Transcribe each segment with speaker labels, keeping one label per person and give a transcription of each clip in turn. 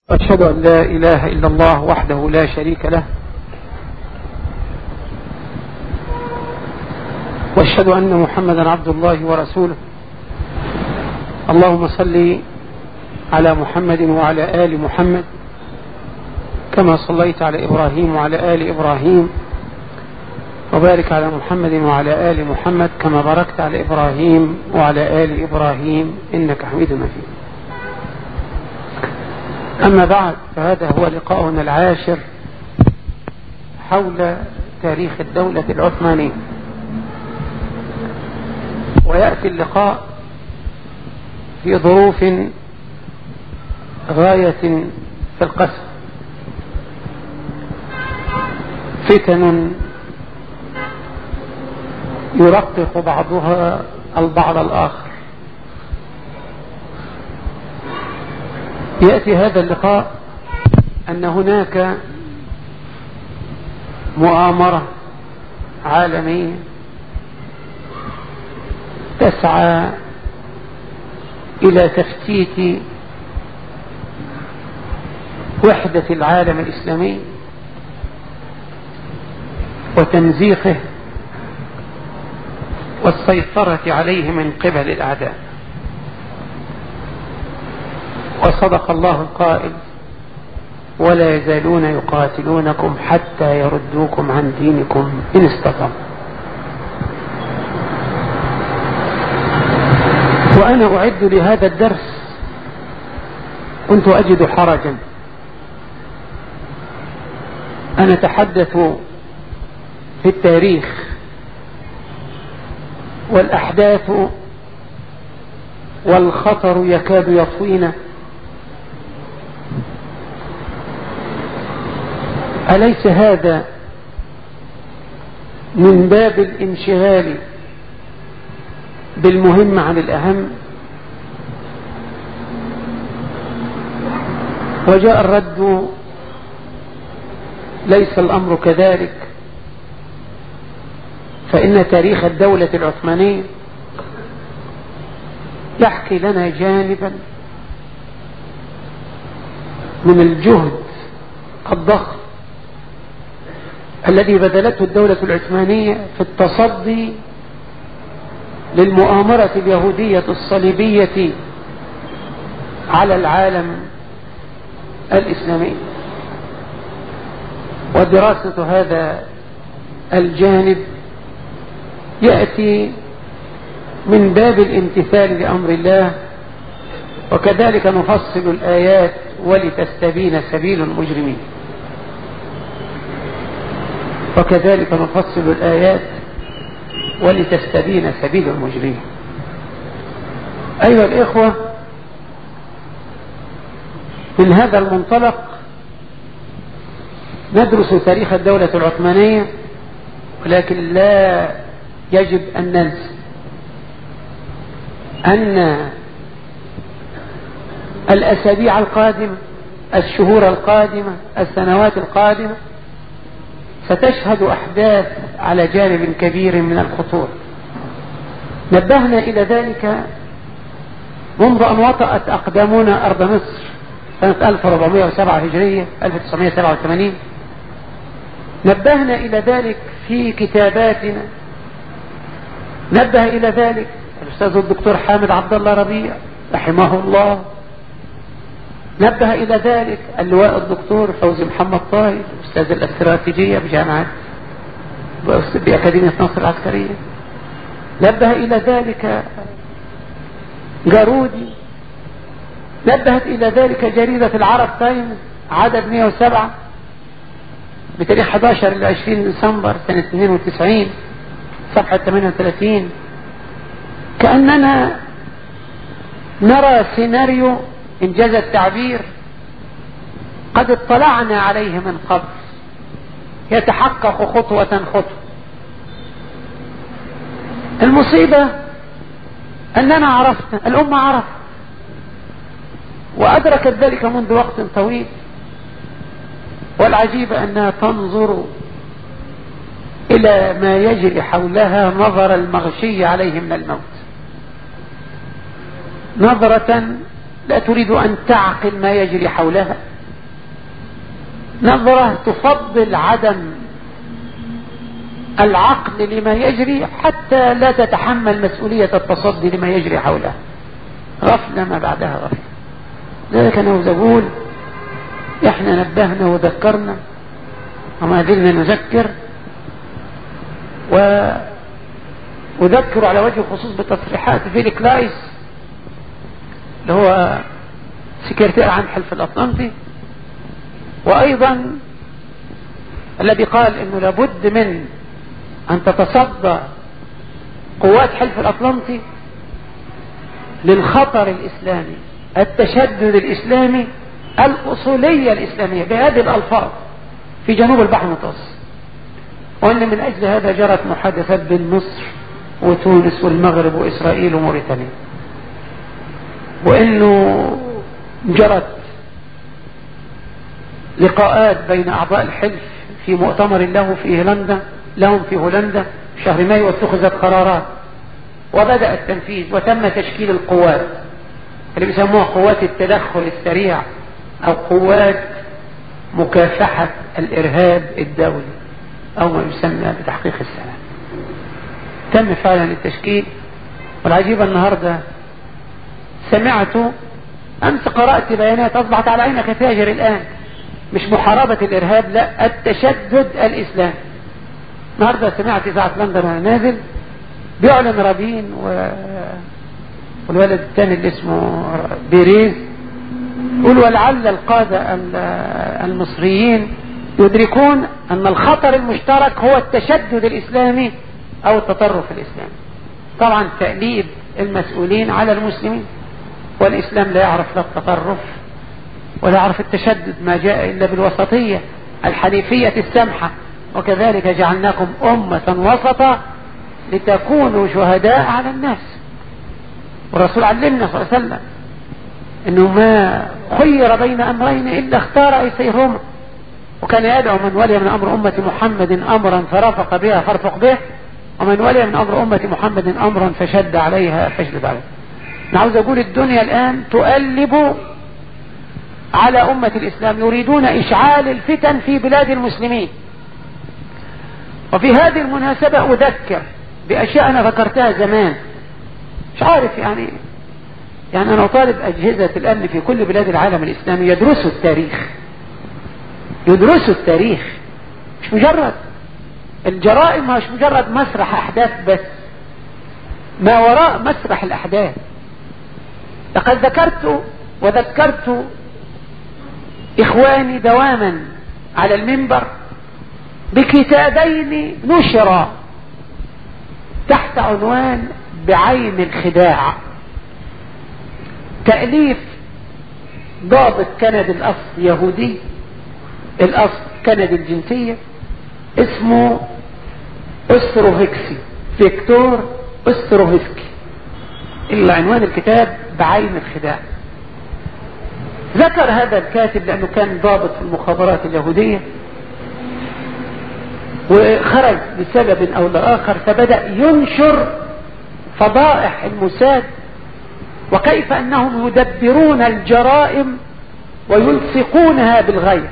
Speaker 1: أشهد أن لا إله إلا الله وحده لا شريك له وأشهد أن محمدا عبد الله ورسوله اللهم صل على محمد وعلى آل محمد كما صليت على إبراهيم وعلى آل إبراهيم وبارك على محمد وعلى آل محمد كما باركت على إبراهيم وعلى آل إبراهيم إنك حميد مجيد أما بعد فهذا هو لقاؤنا العاشر حول تاريخ الدولة العثمانية ويأتي اللقاء في ظروف غاية في القسم فتن يرقق بعضها البعض الآخر يأتي هذا اللقاء أن هناك مؤامرة عالمية تسعى إلى تفتيت وحدة العالم الإسلامي وتمزيقه والسيطرة عليه من قبل الأعداء وصدق الله القائل ولا يزالون يقاتلونكم حتى يردوكم عن دينكم إن استطعوا وأنا أعد لهذا الدرس كنت أجد حرجا أنا أتحدث في التاريخ والأحداث والخطر يكاد يطوينا أليس هذا من باب الانشغال بالمهم عن الأهم وجاء الرد ليس الأمر كذلك فإن تاريخ الدولة العثمانية يحكي لنا جانبا من الجهد الضخم الذي بذلته الدولة العثمانية في التصدي للمؤامرة اليهودية الصليبية على العالم الإسلامي ودراسة هذا الجانب يأتي من باب الامتثال لأمر الله وكذلك نفصل الآيات ولتستبين سبيل المجرمين وكذلك نفصل الآيات ولتستبين سبيل المجرمين أيها الإخوة من هذا المنطلق ندرس تاريخ الدولة العثمانية ولكن لا يجب أن ننسى أن الأسابيع القادمة الشهور القادمة السنوات القادمة ستشهد أحداث على جانب كبير من الخطورة نبهنا إلى ذلك منذ أن وطأت أقدامنا أرض مصر سنة 1407 هجرية 1987 نبهنا إلى ذلك في كتاباتنا نبه إلى ذلك الأستاذ الدكتور حامد عبد الله ربيع رحمه الله نبه إلى ذلك اللواء الدكتور فوزي محمد طاهر أستاذ الاستراتيجية بجامعة بأكاديمية نصر العسكرية نبه إلى ذلك جارودي نبهت إلى ذلك جريدة العرب تايمز عدد 107 بتاريخ 11 ل 20 ديسمبر سنة 92 صفحة 38 كأننا نرى سيناريو إنجاز التعبير قد اطلعنا عليه من قبل يتحقق خطوة خطوة المصيبة أننا عرفنا الأمة عرفت وأدركت ذلك منذ وقت طويل والعجيب أنها تنظر إلى ما يجري حولها نظر المغشي عليه من الموت نظرة لا تريد أن تعقل ما يجري حولها نظرة تفضل عدم العقل لما يجري حتى لا تتحمل مسؤولية التصدي لما يجري حولها غفلة ما بعدها غفلة ذلك أنا أقول إحنا نبهنا وذكرنا وما زلنا نذكر وأذكر على وجه الخصوص بتصريحات فيليك لايس اللي هو سكرتير عن حلف الأطلنطي وأيضا الذي قال أنه لابد من أن تتصدى قوات حلف الأطلنطي للخطر الإسلامي التشدد الإسلامي الأصولية الإسلامية بهذه الألفاظ في جنوب البحر المتوسط وأن من أجل هذا جرت محادثات بين مصر وتونس والمغرب وإسرائيل وموريتانيا وأنه جرت لقاءات بين أعضاء الحلف في مؤتمر له في هولندا لهم في هولندا شهر مايو واتخذت قرارات وبدأ التنفيذ وتم تشكيل القوات اللي بيسموها قوات التدخل السريع أو قوات مكافحة الإرهاب الدولي أو ما يسمى بتحقيق السلام تم فعلا التشكيل والعجيب النهاردة سمعت أمس قرأت بيانات أصبحت على عينك تاجر الآن مش محاربة الإرهاب لا التشدد الإسلامي النهاردة سمعت إذاعة لندن وأنا نازل بيعلن رابين و... والولد الثاني اللي اسمه بيريز يقول ولعل القادة المصريين يدركون أن الخطر المشترك هو التشدد الإسلامي أو التطرف الإسلامي طبعا تأليب المسؤولين على المسلمين والإسلام لا يعرف لا التطرف ولا يعرف التشدد ما جاء إلا بالوسطية الحنيفية السمحة وكذلك جعلناكم أمة وسطا لتكونوا شهداء على الناس والرسول علمنا صلى الله عليه وسلم انه ما خير بين امرين الا اختار ايسيرهما وكان يدعو من ولي من امر امة محمد امرا فرافق بها فارفق به ومن ولي من امر امة محمد امرا فشد عليها فاشدد عليه انا عاوز اقول الدنيا الان تؤلب على امة الاسلام يريدون اشعال الفتن في بلاد المسلمين وفي هذه المناسبة اذكر باشياء انا ذكرتها زمان مش عارف يعني يعني انا اطالب اجهزة الامن في كل بلاد العالم الاسلامي يدرسوا التاريخ يدرسوا التاريخ مش مجرد الجرائم مش مجرد مسرح احداث بس ما وراء مسرح الاحداث لقد ذكرت وذكرت اخواني دواما على المنبر بكتابين نشرا تحت عنوان بعين الخداع تأليف ضابط كندي الأصل يهودي الأصل كندي الجنسية اسمه استروفيكسي فيكتور استروفيسكي إلا عنوان الكتاب بعين الخداع ذكر هذا الكاتب لأنه كان ضابط في المخابرات اليهودية وخرج بسبب أو لآخر فبدأ ينشر فضائح الموساد وكيف أنهم يدبرون الجرائم ويلصقونها بالغير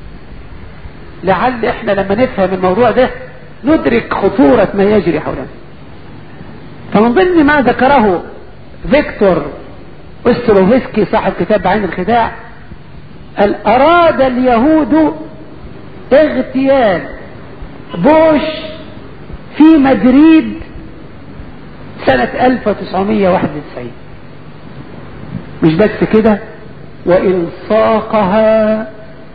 Speaker 1: لعل احنا لما نفهم الموضوع ده ندرك خطورة ما يجري حولنا فمن ضمن ما ذكره فيكتور استروفسكي صاحب كتاب عين الخداع قال أراد اليهود اغتيال بوش في مدريد سنة 1991 مش بس كده وإلصاقها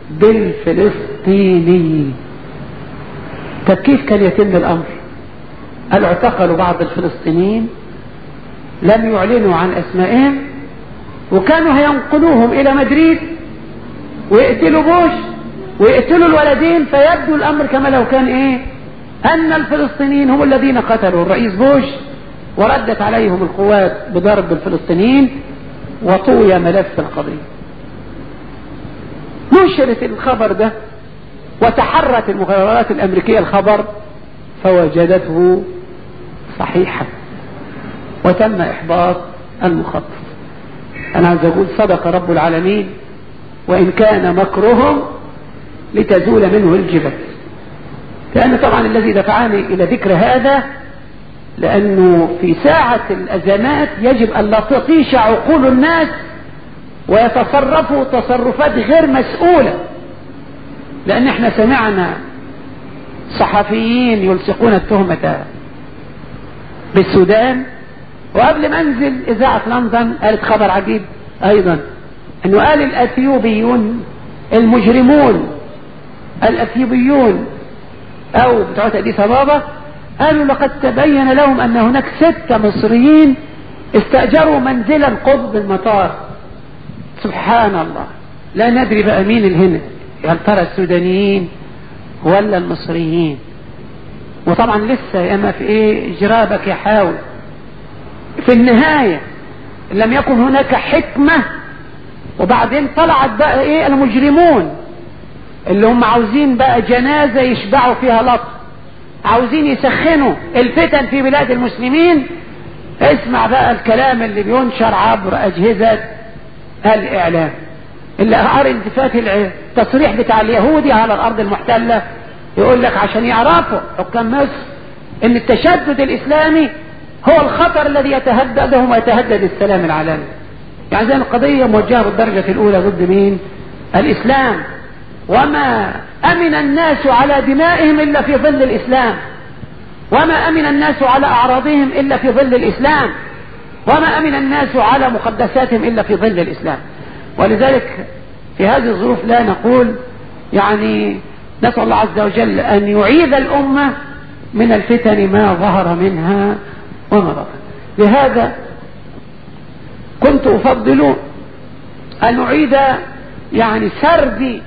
Speaker 1: بالفلسطيني طب كيف كان يتم الأمر قال اعتقلوا بعض الفلسطينيين لم يعلنوا عن أسمائهم وكانوا هينقلوهم إلى مدريد ويقتلوا بوش ويقتلوا الولدين فيبدو الأمر كما لو كان إيه أن الفلسطينيين هم الذين قتلوا الرئيس بوش وردت عليهم القوات بضرب الفلسطينيين وطوي ملف القضية نشرت الخبر ده وتحرت المخابرات الأمريكية الخبر فوجدته صحيحا وتم إحباط المخطط أنا عايز أقول صدق رب العالمين وإن كان مكرهم لتزول منه الجبل لأن طبعا الذي دفعني إلى ذكر هذا لأنه في ساعة الأزمات يجب أن لا تطيش عقول الناس ويتصرفوا تصرفات غير مسؤولة لأن احنا سمعنا صحفيين يلصقون التهمة بالسودان وقبل ما انزل اذاعة لندن قالت خبر عجيب ايضا انه قال الاثيوبيون المجرمون الاثيوبيون او بتوع اديس ابابا قالوا لقد تبين لهم ان هناك ستة مصريين استأجروا منزلا قرب المطار سبحان الله لا ندري بقى مين الهنا هل ترى السودانيين ولا المصريين وطبعا لسه يا اما في ايه جرابك يحاول في النهاية لم يكن هناك حكمة وبعدين طلعت بقى ايه المجرمون اللي هم عاوزين بقى جنازة يشبعوا فيها لطف عاوزين يسخنوا الفتن في بلاد المسلمين اسمع بقى الكلام اللي بينشر عبر اجهزة الاعلام اللي قرا التفات التصريح بتاع اليهودي على الارض المحتلة يقول لك عشان يعرفوا حكام مصر ان التشدد الاسلامي هو الخطر الذي يتهددهم ويتهدد السلام العالمي يعني زي القضية موجهة بالدرجة الأولى ضد مين الإسلام وما أمن الناس على دمائهم إلا في ظل الإسلام وما أمن الناس على أعراضهم إلا في ظل الإسلام وما أمن الناس على مقدساتهم إلا في ظل الإسلام ولذلك في هذه الظروف لا نقول يعني نسأل الله عز وجل أن يعيذ الأمة من الفتن ما ظهر منها وما بطن لهذا كنت أفضل أن أعيد يعني سرد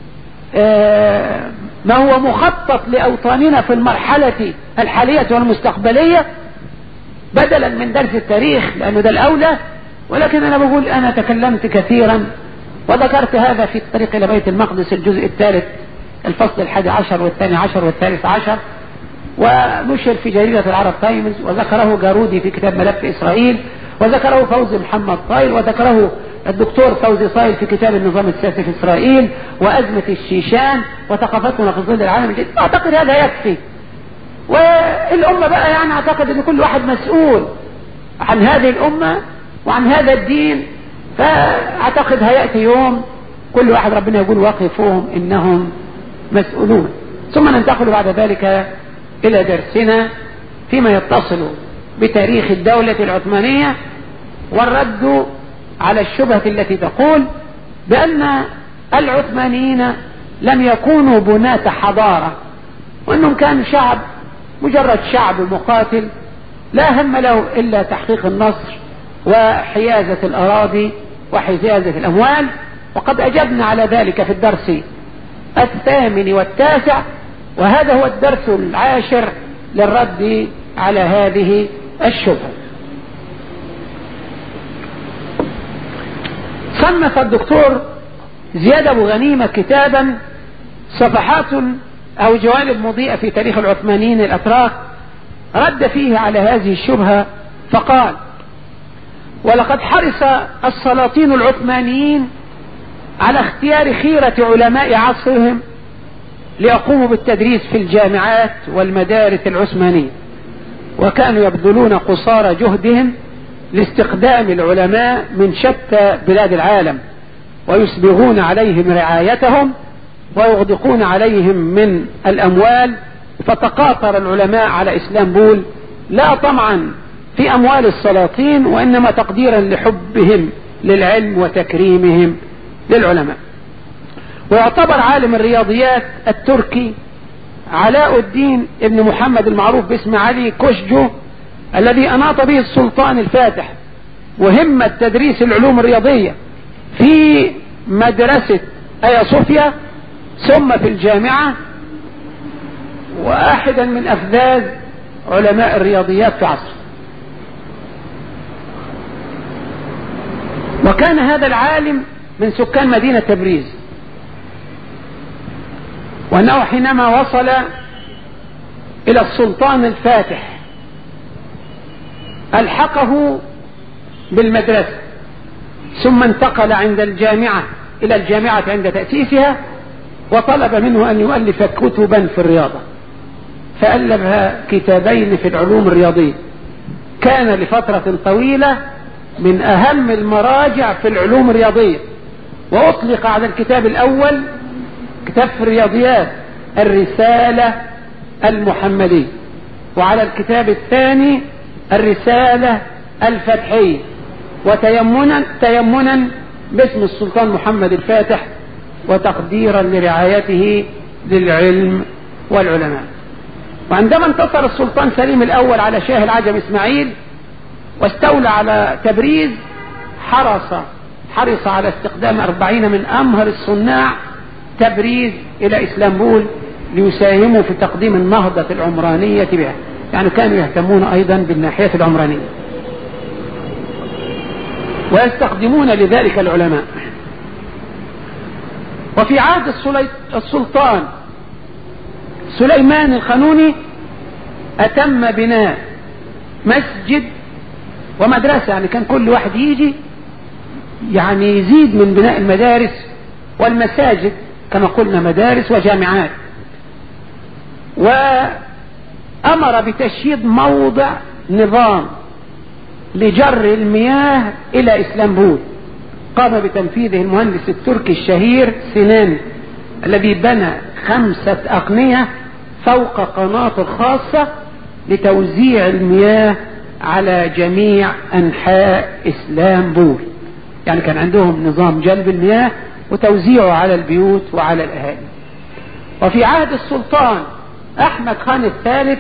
Speaker 1: ما هو مخطط لأوطاننا في المرحلة الحالية والمستقبلية بدلا من درس التاريخ لأنه ده الأولى ولكن أنا بقول أنا تكلمت كثيرا وذكرت هذا في الطريق إلى بيت المقدس الجزء الثالث الفصل الحادي عشر والثاني عشر والثالث عشر ونشر في جريدة العرب تايمز وذكره جارودي في كتاب ملف إسرائيل وذكره فوزي محمد طايل وذكره الدكتور فوزي صايل في كتاب النظام السياسي في إسرائيل وأزمة الشيشان وثقافتنا في ظل العالم الجديد أعتقد هذا يكفي والأمة بقى يعني أعتقد أن كل واحد مسؤول عن هذه الأمة وعن هذا الدين فأعتقد هيأتي يوم كل واحد ربنا يقول وقفوهم إنهم مسؤولون ثم ننتقل بعد ذلك إلى درسنا فيما يتصل بتاريخ الدولة العثمانية والرد على الشبهة التي تقول بأن العثمانيين لم يكونوا بناة حضارة وأنهم كانوا شعب مجرد شعب مقاتل لا هم له إلا تحقيق النصر وحيازة الأراضي وحيازة الأموال وقد أجبنا على ذلك في الدرس الثامن والتاسع وهذا هو الدرس العاشر للرد على هذه الشبهة صنف الدكتور زياد أبو غنيمة كتابا صفحات أو جوانب مضيئة في تاريخ العثمانيين الأتراك رد فيه على هذه الشبهة فقال ولقد حرص السلاطين العثمانيين على اختيار خيرة علماء عصرهم ليقوموا بالتدريس في الجامعات والمدارس العثمانية وكانوا يبذلون قصارى جهدهم لاستخدام العلماء من شتى بلاد العالم ويسبغون عليهم رعايتهم ويغدقون عليهم من الأموال فتقاطر العلماء على إسلامبول لا طمعا في أموال السلاطين وإنما تقديرا لحبهم للعلم وتكريمهم للعلماء ويعتبر عالم الرياضيات التركي علاء الدين ابن محمد المعروف باسم علي كوشجو الذي أناط به السلطان الفاتح وهمة تدريس العلوم الرياضية في مدرسة ايا صوفيا ثم في الجامعة واحدا من أفذاذ علماء الرياضيات في عصر وكان هذا العالم من سكان مدينة تبريز وأنه حينما وصل إلى السلطان الفاتح ألحقه بالمدرسة ثم انتقل عند الجامعة إلى الجامعة عند تأسيسها وطلب منه أن يؤلف كتبا في الرياضة فألف كتابين في العلوم الرياضية كان لفترة طويلة من أهم المراجع في العلوم الرياضية وأطلق على الكتاب الأول كتاب في الرياضيات الرسالة المحمدية وعلى الكتاب الثاني الرسالة الفتحية وتيمنا تيمنا باسم السلطان محمد الفاتح وتقديرا لرعايته للعلم والعلماء وعندما انتصر السلطان سليم الأول على شاه العجم إسماعيل واستولى على تبريز حرص حرص على استخدام أربعين من أمهر الصناع تبريز إلى إسلامبول ليساهموا في تقديم النهضة العمرانية بها يعني كانوا يهتمون أيضا بالناحية العمرانية ويستخدمون لذلك العلماء وفي عهد السلطان سليمان القانوني أتم بناء مسجد ومدرسة يعني كان كل واحد يجي يعني يزيد من بناء المدارس والمساجد كما قلنا مدارس وجامعات وأمر بتشييد موضع نظام لجر المياه إلى إسلامبول قام بتنفيذه المهندس التركي الشهير سنان الذي بنى خمسة أقنية فوق قناطر خاصة لتوزيع المياه على جميع أنحاء إسلامبول يعني كان عندهم نظام جلب المياه وتوزيعه على البيوت وعلى الأهالي وفي عهد السلطان أحمد خان الثالث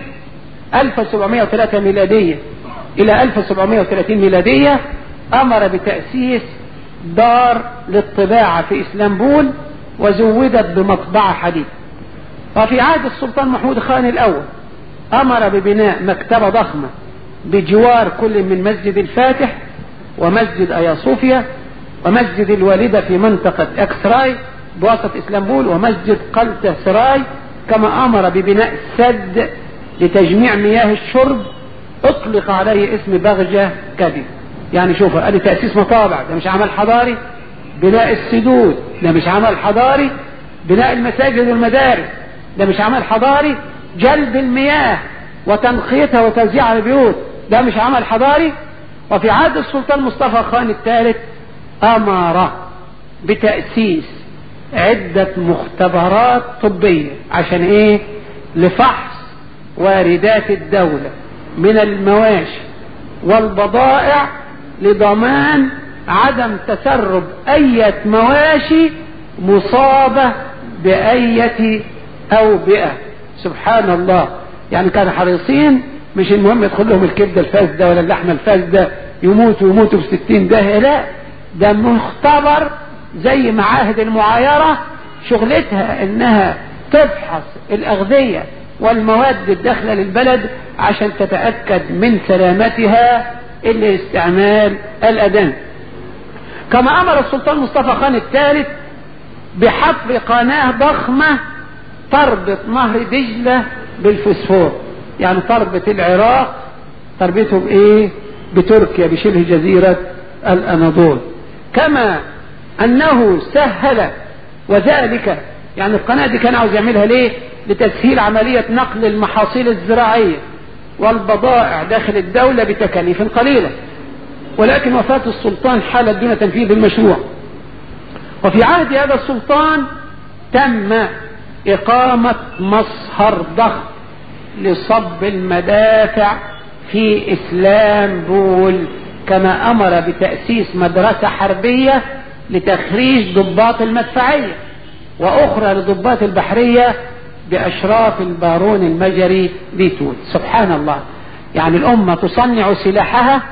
Speaker 1: 1703 ميلادية إلى 1730 ميلادية أمر بتأسيس دار للطباعة في إسلامبول وزودت بمطبعة حديث وفي عهد السلطان محمود خان الأول أمر ببناء مكتبة ضخمة بجوار كل من مسجد الفاتح ومسجد أيا صوفيا ومسجد الوالدة في منطقة اكسراي بوسط اسلامبول ومسجد قلتة سراي كما امر ببناء سد لتجميع مياه الشرب اطلق عليه اسم بغجة كذب يعني شوف ادي تأسيس مطابع ده مش عمل حضاري بناء السدود ده مش عمل حضاري بناء المساجد والمدارس ده مش عمل حضاري جلب المياه وتنقيتها وتوزيعها على البيوت ده مش عمل حضاري وفي عهد السلطان مصطفى خان الثالث امر بتأسيس عدة مختبرات طبية عشان ايه لفحص واردات الدولة من المواشي والبضائع لضمان عدم تسرب اية مواشي مصابة بأية أوبئة سبحان الله يعني كانوا حريصين مش المهم يدخل لهم الكبدة الفاسدة ولا اللحمة الفاسدة يموتوا يموتوا في ستين ده لا ده مختبر زي معاهد المعايرة شغلتها انها تفحص الاغذية والمواد الداخلة للبلد عشان تتأكد من سلامتها إلا استعمال الأدان كما أمر السلطان مصطفى خان الثالث بحفر قناة ضخمة تربط نهر دجلة بالفسفور يعني تربط العراق تربطه بإيه بتركيا بشبه جزيرة الأناضول كما أنه سهل وذلك يعني القناة دي كان عاوز يعملها ليه لتسهيل عملية نقل المحاصيل الزراعية والبضائع داخل الدولة بتكاليف قليلة ولكن وفاة السلطان حالت دون تنفيذ المشروع وفي عهد هذا السلطان تم إقامة مصهر ضخم لصب المدافع في إسلامبول كما أمر بتأسيس مدرسة حربية لتخريج ضباط المدفعية وأخرى لضباط البحرية بأشراف البارون المجري بتونس سبحان الله يعني الأمة تصنع سلاحها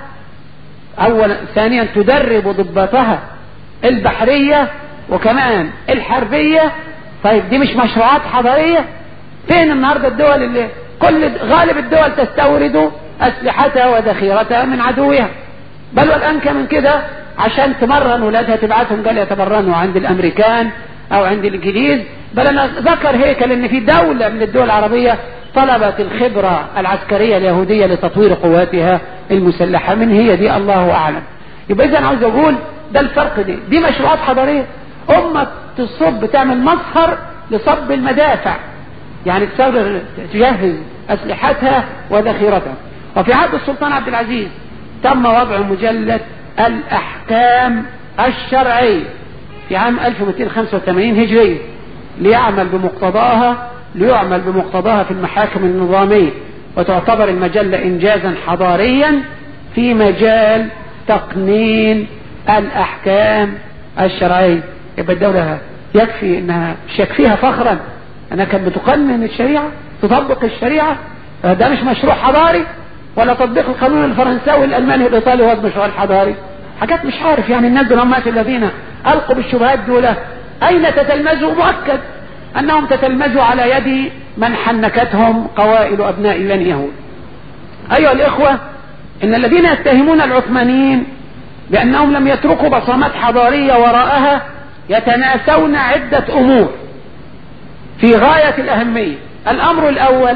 Speaker 1: أولا ثانيا تدرب ضباطها البحرية وكمان الحربية طيب دي مش مشروعات حضارية فين النهاردة الدول اللي كل غالب الدول تستورد أسلحتها وذخيرتها من عدوها بل والآن كمان كده عشان تمرن ولادها تبعتهم قال يتمرنوا عند الأمريكان أو عند الإنجليز بل أنا ذكر هيكل إن في دولة من الدول العربية طلبت الخبرة العسكرية اليهودية لتطوير قواتها المسلحة من هي دي الله أعلم يبقى إذا عاوز أقول ده الفرق دي دي مشروعات حضارية أمة تصب تعمل مظهر لصب المدافع يعني تجهز أسلحتها وذخيرتها وفي عهد السلطان عبد العزيز تم وضع مجلد الأحكام الشرعية في عام 1285 هجرية ليعمل بمقتضاها ليعمل بمقتضاها في المحاكم النظامية وتعتبر المجلة إنجازا حضاريا في مجال تقنين الأحكام الشرعية يبقى الدولة يكفي انها مش يكفيها فخرا انها كانت بتقنن الشريعة تطبق الشريعة ده مش مشروع حضاري ولا تطبيق القانون الفرنساوي الالماني الايطالي هو المشروع الحضاري حاجات مش عارف يعني الناس دول هم الذين القوا بالشبهات دول اين تتلمذوا مؤكد انهم تتلمذوا على يد من حنكتهم قوائل ابناء بني يهود ايها الاخوة ان الذين يتهمون العثمانيين بانهم لم يتركوا بصمات حضارية وراءها يتناسون عدة امور في غاية الاهمية الامر الاول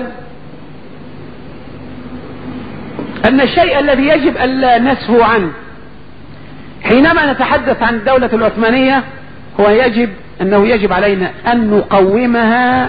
Speaker 1: ان الشيء الذي يجب الا نسهو عنه حينما نتحدث عن الدولة العثمانية هو يجب انه يجب علينا ان نقومها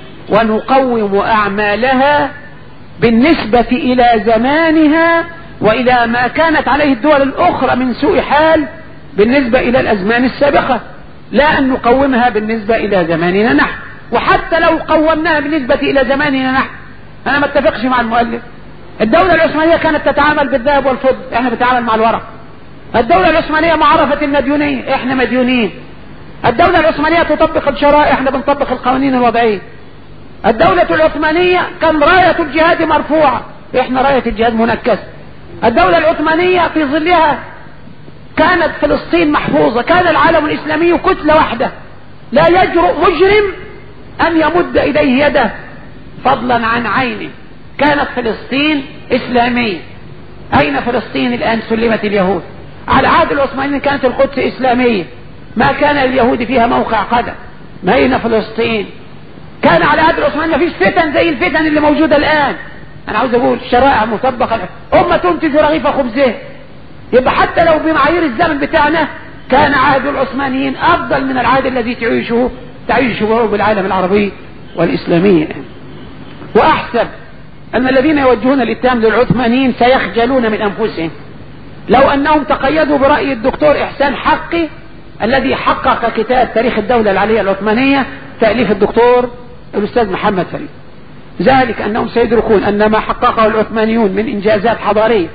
Speaker 1: ونقوم اعمالها بالنسبة الى زمانها والى ما كانت عليه الدول الاخرى من سوء حال بالنسبة الى الازمان السابقة لا ان نقومها بالنسبة الى زماننا نحن وحتى لو قومناها بالنسبة الى زماننا نحن انا ما اتفقش مع المؤلف الدولة العثمانية كانت تتعامل بالذهب والفضة احنا بنتعامل مع الورق الدولة العثمانية معرفة المديونية احنا مديونين الدولة العثمانية تطبق الشرائع احنا بنطبق القوانين الوضعية الدولة العثمانية كان راية الجهاد مرفوعة احنا راية الجهاد منكسة الدولة العثمانية في ظلها كانت فلسطين محفوظة كان العالم الإسلامي كتلة واحدة لا يجرؤ مجرم أن يمد إليه يده فضلا عن عينه كانت فلسطين إسلامية أين فلسطين الآن سلمت اليهود على عهد العثمانيين كانت القدس إسلامية ما كان لليهود فيها موقع قدم ما أين فلسطين كان على عهد العثمانيين مفيش فتن زي الفتن اللي موجودة الآن أنا عاوز أقول شرائع مطبقة أمة تنتج رغيف خبزه يبقى حتى لو بمعايير الزمن بتاعنا كان عهد العثمانيين أفضل من العهد الذي تعيشه تعيش شعوب العالم العربي والإسلامي وأحسب أن الذين يوجهون الاتهام للعثمانيين سيخجلون من أنفسهم لو أنهم تقيدوا برأي الدكتور إحسان حقي الذي حقق كتاب تاريخ الدولة العلية العثمانية تأليف الدكتور الأستاذ محمد فريد ذلك أنهم سيدركون أن ما حققه العثمانيون من إنجازات حضارية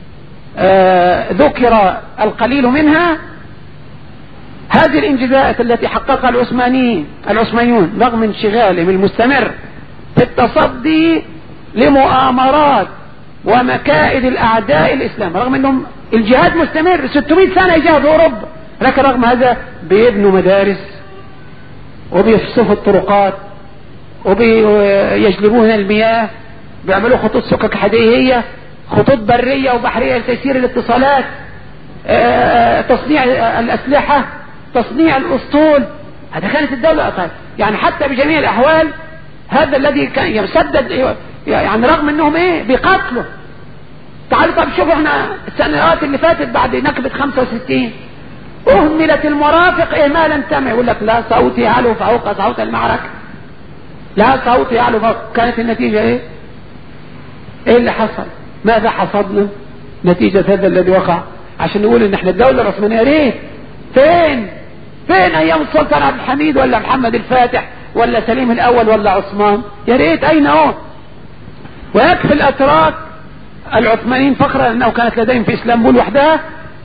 Speaker 1: آه ذكر القليل منها هذه الانجازات التي حققها العثمانيين العثمانيون رغم انشغالهم المستمر في التصدي لمؤامرات ومكائد الاعداء الاسلام رغم انهم الجهاد مستمر 600 سنة يجاهدوا اوروبا لكن رغم هذا بيبنوا مدارس وبيفسفوا الطرقات وبيجلبون المياه بيعملوا خطوط سكك حديدية خطوط برية وبحرية لتيسير الاتصالات تصنيع الأسلحة تصنيع الأسطول هذا كانت الدولة أطال. يعني حتى بجميع الأحوال هذا الذي كان يسدد يعني رغم انهم ايه بيقاتلوا تعالوا طب شوفوا احنا السنوات اللي فاتت بعد نكبة 65 اهملت المرافق اهمالا تام يقول لك لا صوت يعلو فوق صوت المعركة لا صوت يعلو فوق كانت النتيجة ايه ايه اللي حصل ماذا حصدنا نتيجة هذا الذي وقع عشان نقول ان احنا الدولة العثمانية ريت فين فين ايام السلطان عبد الحميد ولا محمد الفاتح ولا سليم الاول ولا عثمان يا ريت اين هو ويكفي الاتراك العثمانيين فخرا انه كانت لديهم في اسلامبول وحدها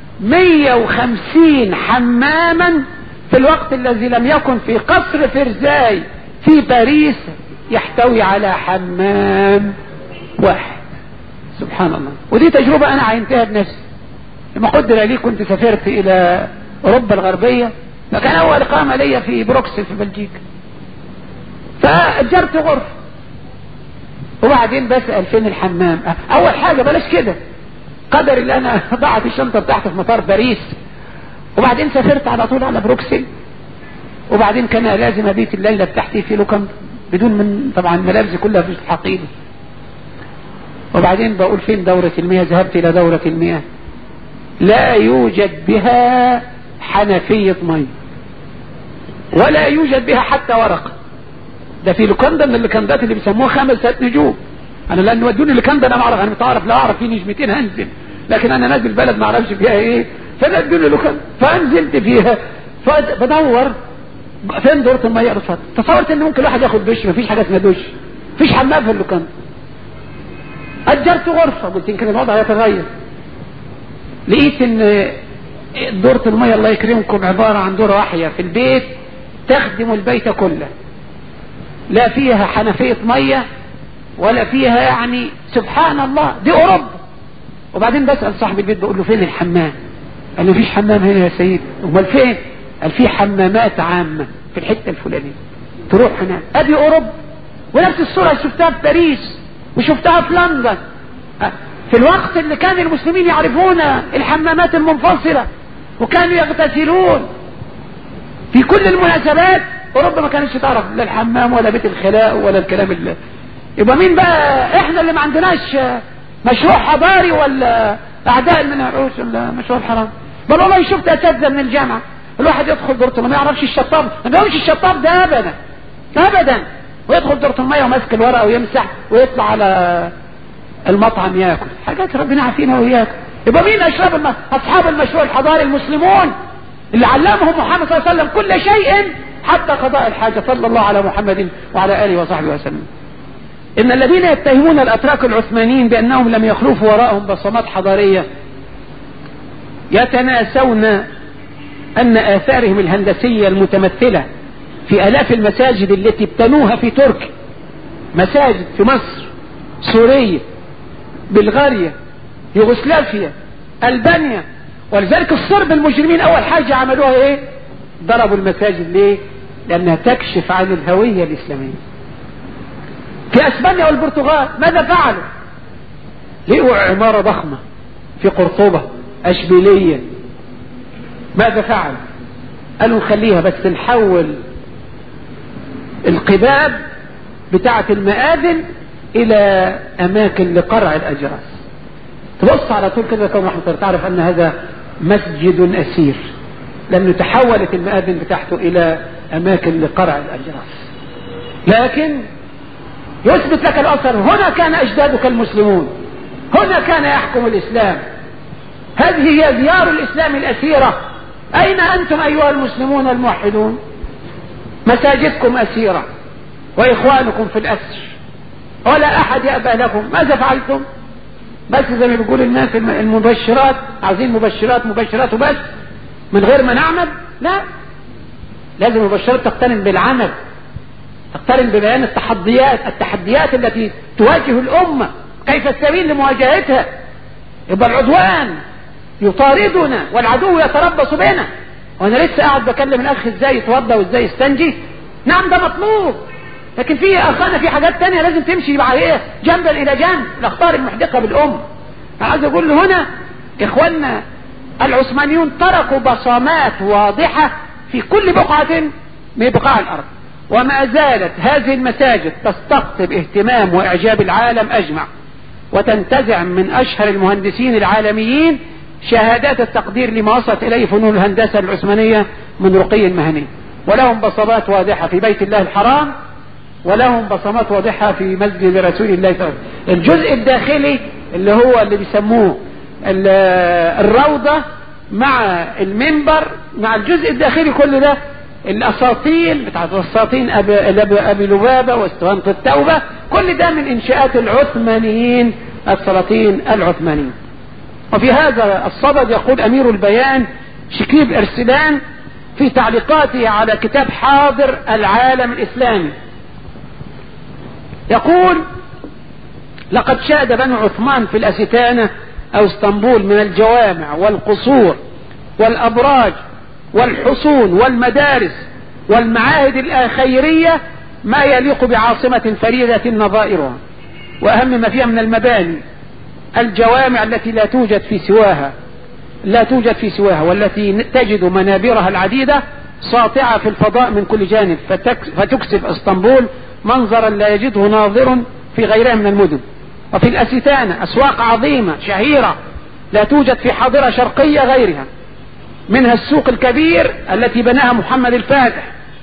Speaker 1: 150 حماما في الوقت الذي لم يكن في قصر فرزاي في باريس يحتوي على حمام واحد سبحان الله ودي تجربة انا عينتها بنفسي لما قدر لي كنت سافرت الى اوروبا الغربية فكان اول اقامة لي في بروكسل في بلجيكا فاجرت غرفة وبعدين بسأل فين الحمام اول حاجة بلاش كده قدر اللي انا ضعت الشنطة بتاعتي في مطار باريس وبعدين سافرت على طول على بروكسل وبعدين كان لازم ابيت الليلة بتاعتي في لوكم بدون من طبعا ملابسي كلها في الحقيبة وبعدين بقول فين دورة المياه ذهبت الى دورة المياه لا يوجد بها حنفية مي ولا يوجد بها حتى ورقة ده في لوكاندا من اللوكاندات اللي بيسموها خمس ست نجوم انا لان ودوني لوكاندا انا ما اعرف انا متعرف لا اعرف في نجمتين هنزل لكن انا نازل بلد ما اعرفش فيها ايه فنزلوا لوكاندا فنزلت فيها فبدور فين دورة المية رصاد تصورت ان ممكن الواحد ياخد دش مفيش حاجة اسمها دش مفيش حمام في اللوكاندا اجرت غرفة قلت يمكن الوضع يتغير لقيت ان دورة المية الله يكرمكم عبارة عن دورة واحية في البيت تخدم البيت كله لا فيها حنفية مية ولا فيها يعني سبحان الله دي اوروبا وبعدين بسأل صاحب البيت بقول له فين الحمام قال لي مفيش حمام هنا يا سيد امال فين قال في حمامات عامة في الحتة الفلانية تروح هناك ادي اوروبا ونفس الصورة شفتها في باريس وشفتها في لندن في الوقت اللي كان المسلمين يعرفون الحمامات المنفصلة وكانوا يغتسلون في كل المناسبات اوروبا ما كانتش تعرف لا الحمام ولا بيت الخلاء ولا الكلام اللي يبقى مين بقى احنا اللي ما عندناش مشروع حضاري ولا اعداء من العروش ولا مشروع الحرام بل والله شفت اساتذه من الجامعه الواحد يدخل دورة ما يعرفش الشطاب ما بيعرفش الشطاب ده ابدا ابدا ويدخل دورة المية وماسك الورقة ويمسح ويطلع على المطعم ياكل حاجات ربنا عافينا وإياكم يبقى مين أشراب الم... أصحاب المشروع الحضاري المسلمون اللي علمهم محمد صلى الله عليه وسلم كل شيء حتى قضاء الحاجة صلى الله على محمد وعلى آله وصحبه وسلم إن الذين يتهمون الأتراك العثمانيين بأنهم لم يخلفوا وراءهم بصمات حضارية يتناسون أن آثارهم الهندسية المتمثلة في آلاف المساجد التي ابتنوها في تركيا مساجد في مصر سوريا بلغاريا يوغوسلافيا ألبانيا ولذلك الصرب المجرمين أول حاجة عملوها إيه ضربوا المساجد ليه لأنها تكشف عن الهوية الإسلامية في أسبانيا والبرتغال ماذا فعلوا لقوا عمارة ضخمة في قرطبة أشبيلية ماذا فعل قالوا نخليها بس نحول القباب بتاعة المآذن إلى أماكن لقرع الأجراس تبص على طول كده كما رحمة تعرف أن هذا مسجد أسير لأنه تحولت المآذن بتاعته إلى أماكن لقرع الأجراس لكن يثبت لك الأثر هنا كان أجدادك المسلمون هنا كان يحكم الإسلام هذه هي ديار الإسلام الأسيرة أين أنتم أيها المسلمون الموحدون مساجدكم أسيرة وإخوانكم في الأسر ولا أحد يأبى لكم ماذا فعلتم بس زي ما بيقول الناس المبشرات عايزين مبشرات مبشرات وبس من غير ما نعمل لا لازم المبشرات تقترن بالعمل تقترن ببيان التحديات التحديات التي تواجه الأمة كيف السبيل لمواجهتها يبقى العدوان يطاردنا والعدو يتربص بنا وانا لسه قاعد بكلم الاخ ازاي يتوضى وازاي يستنجي نعم ده مطلوب لكن في اخانا في حاجات تانية لازم تمشي مع ايه جنبا الى جنب الاخطار المحدقة بالام انا عايز اقول له هنا اخواننا العثمانيون تركوا بصمات واضحة في كل بقعة من بقاع الارض وما زالت هذه المساجد تستقطب اهتمام واعجاب العالم اجمع وتنتزع من اشهر المهندسين العالميين شهادات التقدير لما وصلت اليه فنون الهندسة العثمانية من رقي مهني ولهم بصمات واضحة في بيت الله الحرام ولهم بصمات واضحة في مسجد رسول الله صلى الله عليه وسلم الجزء الداخلي اللي هو اللي بيسموه الروضة مع المنبر مع الجزء الداخلي كل ده الاساطين بتاعت الاساطين ابي, أبي لبابة واسطوانة التوبة كل ده من انشاءات العثمانيين السلاطين العثمانيين وفي هذا الصدد يقول امير البيان شكيب ارسلان في تعليقاته على كتاب حاضر العالم الاسلامي يقول لقد شاد بنو عثمان في الاستانة او اسطنبول من الجوامع والقصور والابراج والحصون والمدارس والمعاهد الخيرية ما يليق بعاصمة فريدة نظائرها واهم ما فيها من المباني الجوامع التي لا توجد في سواها لا توجد في سواها والتي تجد منابرها العديدة ساطعة في الفضاء من كل جانب فتكسب اسطنبول منظرا لا يجده ناظر في غيرها من المدن وفي الأستانة أسواق عظيمة شهيرة لا توجد في حاضرة شرقية غيرها منها السوق الكبير التي بناها محمد الفاتح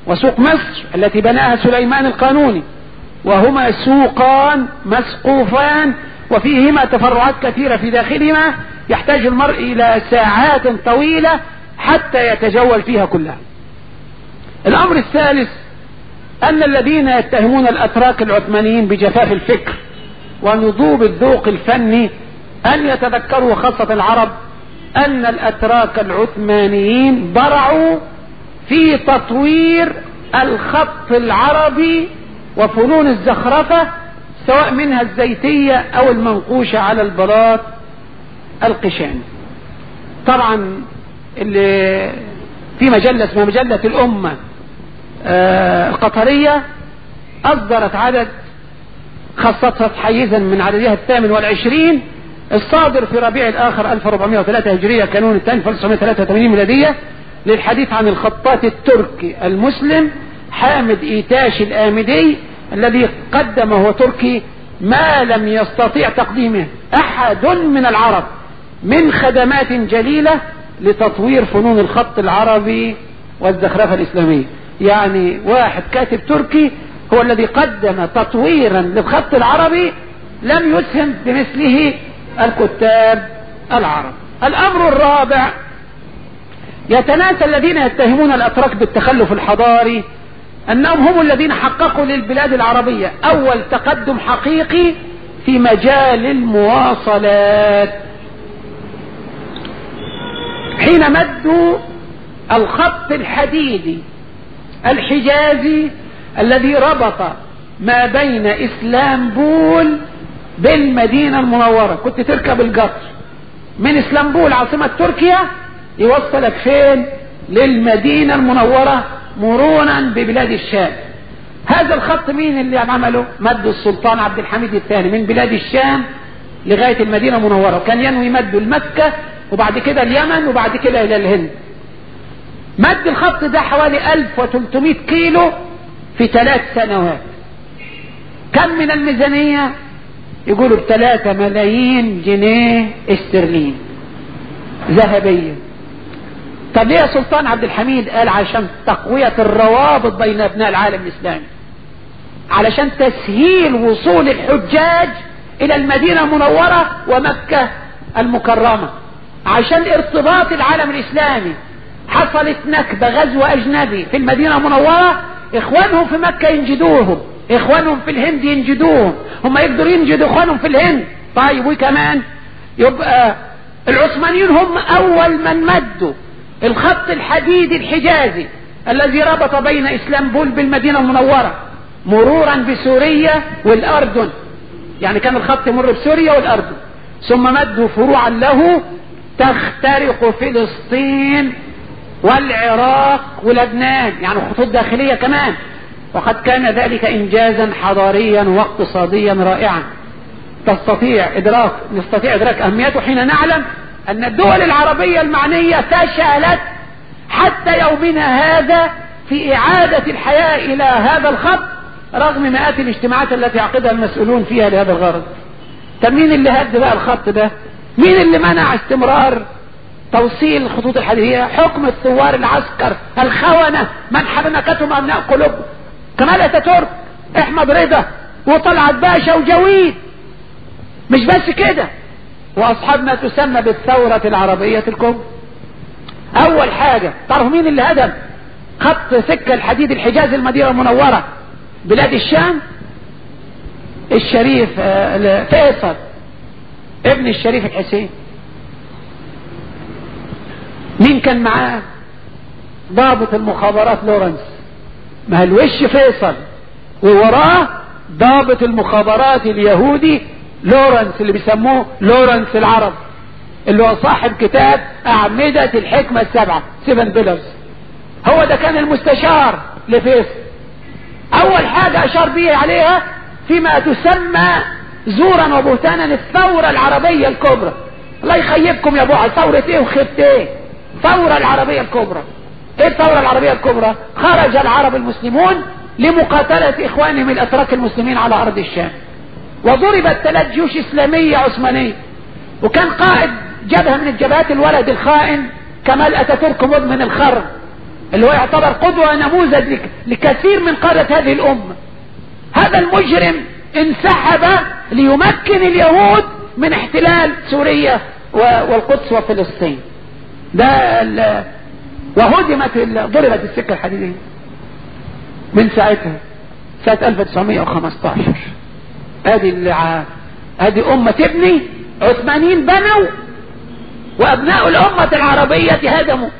Speaker 1: وسوق مصر التي بناها سليمان القانوني وهما سوقان مسقوفان وفيهما تفرعات كثيرة في داخلهما يحتاج المرء إلى ساعات طويلة حتى يتجول فيها كلها الأمر الثالث أن الذين يتهمون الأتراك العثمانيين بجفاف الفكر ونضوب الذوق الفني أن يتذكروا خاصة العرب أن الأتراك العثمانيين برعوا في تطوير الخط العربي وفنون الزخرفة سواء منها الزيتية أو المنقوشة على البلاط القشان طبعا اللي في مجلة اسمها مجلة الأمة آه القطرية أصدرت عدد خصصت حيزا من عددها الثامن والعشرين الصادر في ربيع الآخر 1403 هجرية كانون الثاني 1983 ميلادية للحديث عن الخطاط التركي المسلم حامد إيتاش الآمدي الذي قدم هو تركي ما لم يستطيع تقديمه أحد من العرب من خدمات جليلة لتطوير فنون الخط العربي والزخرفة الإسلامية يعني واحد كاتب تركي هو الذي قدم تطويرا للخط العربي لم يسهم بمثله الكتاب العرب الأمر الرابع يتناسى الذين يتهمون الأتراك بالتخلف الحضاري أنهم هم الذين حققوا للبلاد العربية أول تقدم حقيقي في مجال المواصلات حين مدوا الخط الحديدي الحجازي الذي ربط ما بين اسلامبول بالمدينة المنورة كنت تركب القطر من اسلامبول عاصمة تركيا يوصلك فين للمدينة المنورة مرورا ببلاد الشام هذا الخط مين اللي عمله مد السلطان عبد الحميد الثاني من بلاد الشام لغاية المدينة المنورة وكان ينوي مد لمكة وبعد كده اليمن وبعد كده الى الهند مد الخط ده حوالي 1300 كيلو في ثلاث سنوات كم من الميزانية يقولوا بثلاثة ملايين جنيه استرلين ذهبية طب ليه سلطان عبد الحميد قال عشان تقوية الروابط بين ابناء العالم الاسلامي علشان تسهيل وصول الحجاج الى المدينة المنورة ومكة المكرمة عشان ارتباط العالم الاسلامي حصلت نكبة غزو اجنبي في المدينة المنورة اخوانهم في مكة ينجدوهم اخوانهم في الهند ينجدوهم هم يقدروا ينجدوا اخوانهم في الهند طيب وكمان يبقى العثمانيين هم اول من مدوا الخط الحديدي الحجازي الذي ربط بين اسلامبول بالمدينة المنورة مرورا بسوريا والاردن يعني كان الخط يمر بسوريا والاردن ثم مدوا فروعا له تخترق فلسطين والعراق ولبنان يعني خطوط داخلية كمان وقد كان ذلك انجازا حضاريا واقتصاديا رائعا تستطيع ادراك نستطيع ادراك اهميته حين نعلم ان الدول العربية المعنية فشلت حتى يومنا هذا في اعادة الحياة الى هذا الخط رغم مئات الاجتماعات التي عقدها المسؤولون فيها لهذا الغرض طب مين اللي هد بقى الخط ده مين اللي منع استمرار توصيل الخطوط الحديدية حكم الثوار العسكر الخونة من حرمكتهم ابناء قلوبهم كمال اتاتورك احمد رضا وطلعت باشا وجويد مش بس كده واصحاب ما تسمى بالثورة العربية الكبرى اول حاجة تعرفوا مين اللي هدم خط سكة الحديد الحجاز المدينة المنورة بلاد الشام الشريف فيصل ابن الشريف الحسين مين كان معاه ضابط المخابرات لورنس ما الوش فيصل ووراه ضابط المخابرات اليهودي لورنس اللي بيسموه لورنس العرب اللي هو صاحب كتاب أعمدة الحكمة السبعة سيفن بيلرز هو ده كان المستشار لفيصل أول حاجة أشار بيه عليها فيما تسمى زورا وبهتانا الثورة العربية الكبرى الله يخيبكم يا ابو ثورة ايه وخبت ايه ثورة العربية الكبرى ايه الثورة العربية الكبرى خرج العرب المسلمون لمقاتلة اخوانهم الاتراك المسلمين على ارض الشام وضربت ثلاث جيوش اسلامية عثمانية وكان قائد جبهة من الجبهات الولد الخائن كمال اتاتورك مدمن الخرب اللي هو يعتبر قدوة نموذج لكثير من قادة هذه الأمة هذا المجرم انسحب ليمكن اليهود من احتلال سوريا والقدس وفلسطين ده وهدمت ضربت السكة الحديدية من ساعتها سنة 1915 ادي اللي ادي امة تبني عثمانيين بنوا وابناء الامة العربية هدموا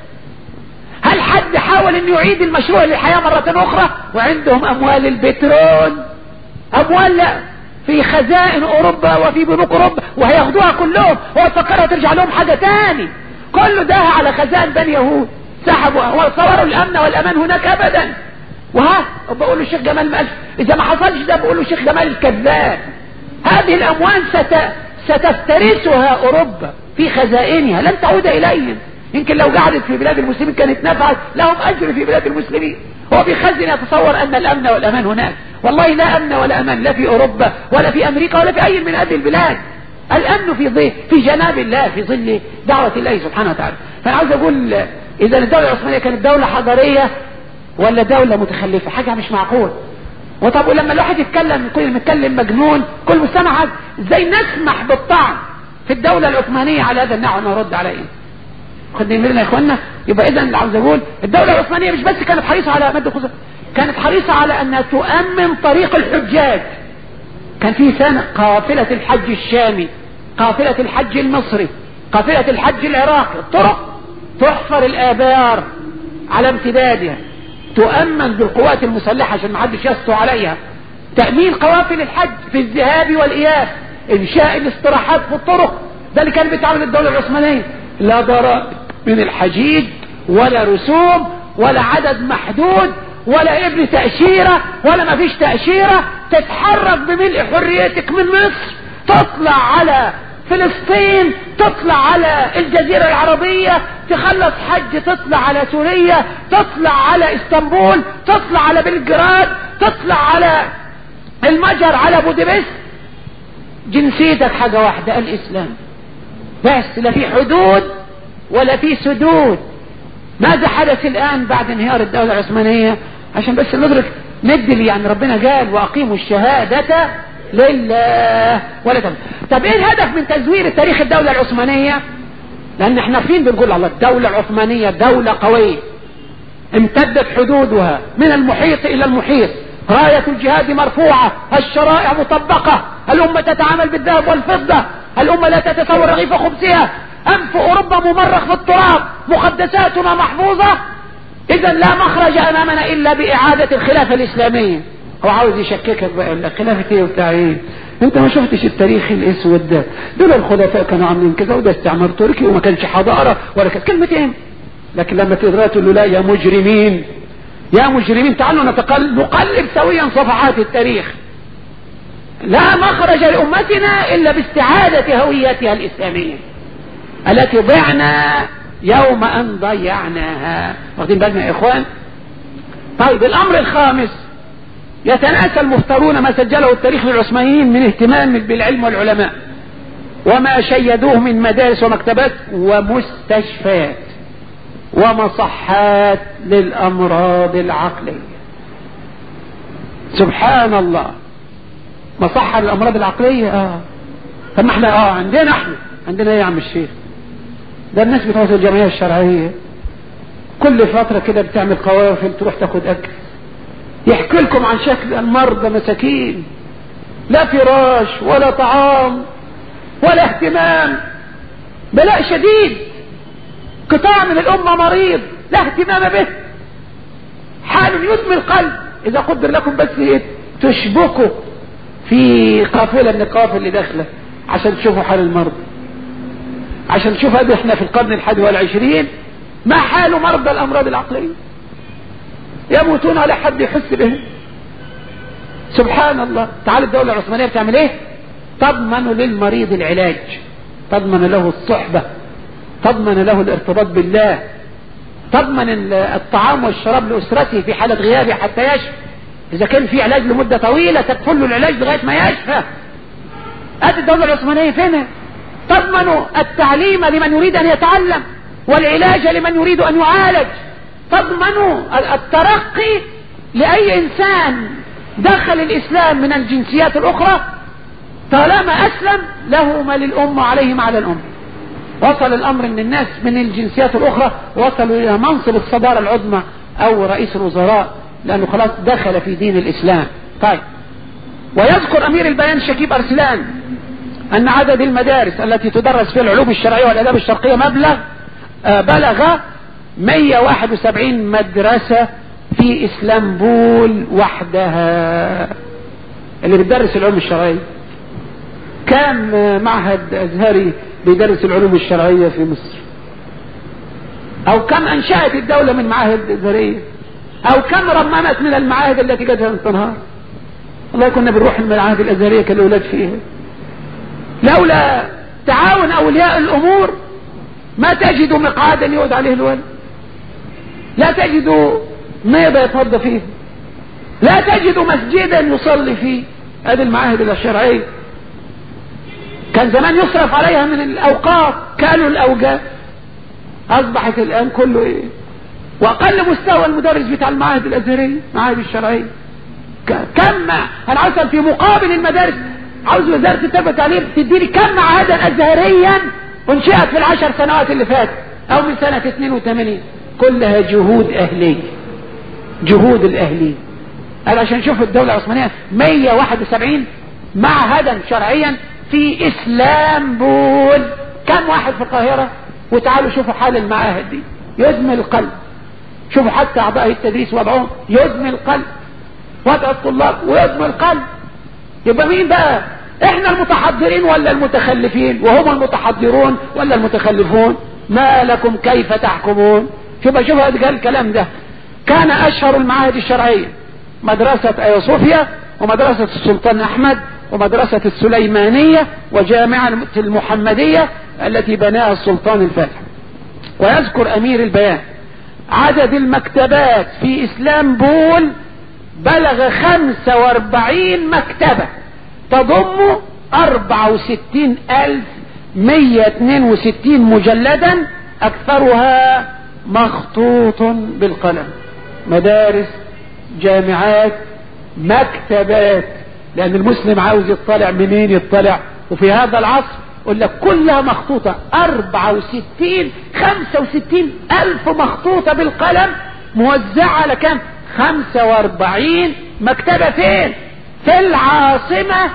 Speaker 1: هل حد حاول ان يعيد المشروع للحياة مرة اخرى وعندهم اموال البترول اموال لا في خزائن اوروبا وفي بنوك اوروبا وهياخدوها كلهم هو فكرها ترجع لهم حاجة تاني كله ده على خزائن بني يهود سحبوا وصوروا الامن والامان هناك ابدا وها بقول له الشيخ جمال مالك اذا ما حصلش ده بقول له الشيخ جمال الكذاب هذه الاموال ست... ستفترسها اوروبا في خزائنها لن تعود اليهم يمكن لو قعدت في بلاد المسلمين كانت نفعت لهم اجر في بلاد المسلمين هو بيخزن يتصور ان الامن والامان هناك والله لا امن ولا امان لا في اوروبا ولا في امريكا ولا في اي من هذه البلاد الامن في ظل في جناب الله في ظل دعوة الله سبحانه وتعالى فانا عاوز اقول اذا الدولة العثمانية كانت دولة حضارية ولا دولة متخلفة حاجة مش معقول وطب ولما الواحد يتكلم كل متكلم مجنون كل مستمع ازاي نسمح بالطعن في الدولة العثمانية على هذا النوع نرد على ايه خد بالنا يا اخوانا يبقى اذا عاوز اقول الدولة العثمانية مش بس كانت حريصة على مد خصوصا كانت حريصة على انها تؤمن طريق الحجاج كان في سنة قافلة الحج الشامي قافلة الحج المصري قافلة الحج العراقي الطرق تحفر الآبار على امتدادها تؤمن بالقوات المسلحة عشان ما حدش يسطو عليها تأمين قوافل الحج في الذهاب والإياب إنشاء الاستراحات في الطرق ده اللي كان بيتعمل الدولة العثمانية لا ضرائب من الحجيج ولا رسوم ولا عدد محدود ولا ابن تأشيرة ولا ما فيش تأشيرة تتحرك بملء حريتك من مصر تطلع على فلسطين تطلع على الجزيرة العربية تخلص حج تطلع على سوريا تطلع على اسطنبول تطلع على بلجراد تطلع على المجر على بودابست جنسيتك حاجة واحدة الاسلام بس لا في حدود ولا في سدود ماذا حدث الان بعد انهيار الدولة العثمانية عشان بس ندرك ندي يعني ربنا قال واقيموا الشهادة لله ولا تم طب ايه الهدف من تزوير تاريخ الدولة العثمانية لان احنا فين بنقول الله الدولة العثمانية دولة قوية امتدت حدودها من المحيط الى المحيط راية الجهاد مرفوعة الشرائع مطبقة الأمة تتعامل بالذهب والفضة الأمة لا تتصور رغيف خبزها أنف أوروبا ممرخ في التراب مقدساتنا محفوظة إذا لا مخرج أمامنا إلا بإعادة الخلافة الإسلامية هو عاوز يشككك بقى يقول لك خلافة ايه وبتاع ايه انت ما شفتش التاريخ الاسود ده دول الخلفاء كانوا عاملين كذا وده استعمار تركي وما كانش حضارة ولا كانت كلمتين لكن لما تقرا تقول له لا يا مجرمين يا مجرمين تعالوا نتقل نقلب سويا صفحات التاريخ لا مخرج لأمتنا إلا باستعادة هويتها الإسلامية التي ضعنا يوم أن ضيعناها واخدين بالنا يا إخوان طيب الأمر الخامس يتناسى المفترون ما سجله التاريخ للعثمانيين من اهتمام بالعلم والعلماء وما شيدوه من مدارس ومكتبات ومستشفيات ومصحات للأمراض العقلية سبحان الله مصحة للأمراض العقلية اه طب ما احنا اه عندنا احنا عندنا ايه يا عم الشيخ ده الناس بتوع الجمعية الشرعية كل فترة كده بتعمل قوافل تروح تاخد اكل يحكي لكم عن شكل المرضى مساكين لا فراش ولا طعام ولا اهتمام بلاء شديد قطاع من الأمة مريض لا اهتمام به حال يدمي القلب إذا قدر لكم بس تشبكوا في قافلة من القوافل اللي داخله عشان تشوفوا حال المرضى عشان تشوف هذا احنا في القرن الحادي والعشرين ما حال مرضى الأمراض العقلية يموتون على حد يحس بهم سبحان الله تعال الدولة العثمانية بتعمل ايه تضمن للمريض العلاج تضمن له الصحبة تضمن له الارتباط بالله تضمن الطعام والشراب لأسرته في حالة غيابه حتى يشفى إذا كان في علاج لمدة طويلة تكفل له العلاج لغاية ما يشفى هذه الدولة العثمانية فين تضمن التعليم لمن يريد أن يتعلم والعلاج لمن يريد أن يعالج تضمن الترقي لأي إنسان دخل الإسلام من الجنسيات الأخرى طالما أسلم له ما للأمة عليه ما على الأمة وصل الأمر أن الناس من الجنسيات الأخرى وصلوا إلى منصب الصدارة العظمى أو رئيس الوزراء لأنه خلاص دخل في دين الإسلام طيب ويذكر أمير البيان شكيب أرسلان أن عدد المدارس التي تدرس فيها العلوم الشرعية والآداب الشرقية مبلغ آه بلغ 171 مدرسة في اسلامبول وحدها اللي بتدرس العلوم الشرعية كم معهد ازهري بيدرس العلوم الشرعية في مصر او كم انشأت الدولة من معاهد ازهرية او كم رممت من المعاهد التي قدها من تنهار والله كنا بنروح المعاهد الازهرية كالاولاد فيها لولا تعاون اولياء الامور ما تجد مقعدا يقعد عليه الولد لا تجد ميضة يتوضى فيه لا تجد مسجدا يصلي فيه هذه المعاهد الشرعية كان زمان يصرف عليها من الاوقات كانوا الاوجاع اصبحت الان كله ايه واقل مستوى المدرس بتاع المعاهد الازهرية المعاهد الشرعية كم انا عاوز في مقابل المدارس عاوز وزارة التربية والتعليم تديني كم معهدا ازهريا انشئت في العشر سنوات اللي فاتت او من سنة 82 كلها جهود اهلية جهود الاهلية قال عشان شوفوا الدولة العثمانية 171 معهدا شرعيا في اسلامبول كم واحد في القاهرة وتعالوا شوفوا حال المعاهد دي يدمي القلب شوفوا حتى اعضاء التدريس وضعهم يدمي القلب وضع الطلاب ويدمي القلب يبقى مين بقى احنا المتحضرين ولا المتخلفين وهم المتحضرون ولا المتخلفون ما لكم كيف تحكمون شوف شوف قال الكلام ده كان اشهر المعاهد الشرعية مدرسة ايا صوفيا ومدرسة السلطان احمد ومدرسة السليمانية وجامعة المحمدية التي بناها السلطان الفاتح ويذكر امير البيان عدد المكتبات في اسلامبول بلغ 45 مكتبة تضم 64162 مجلدا اكثرها مخطوط بالقلم مدارس جامعات مكتبات لان المسلم عاوز يطلع منين يطلع وفي هذا العصر يقول لك كلها مخطوطة 64 65 الف مخطوطة بالقلم موزعة على كم 45 مكتبة فين في العاصمة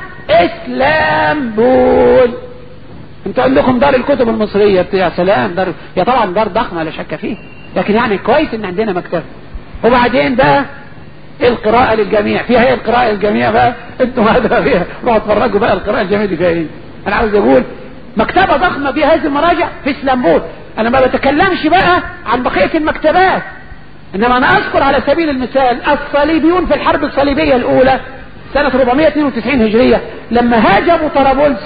Speaker 1: اسلامبول انت عندكم دار الكتب المصرية يا سلام دار يا طبعا دار ضخمة لا شك فيه لكن يعني كويس ان عندنا مكتبة وبعدين بقى القراءة للجميع فيها ايه القراءة للجميع بقى انتوا هذا فيها روحوا اتفرجوا بقى القراءة للجميع دي فيها ايه انا عاوز اقول مكتبة ضخمة بها هذه المراجع في اسلامبول انا ما بتكلمش بقى عن بقية المكتبات انما انا اذكر على سبيل المثال الصليبيون في الحرب الصليبية الاولى سنة 492 هجرية لما هاجموا طرابلس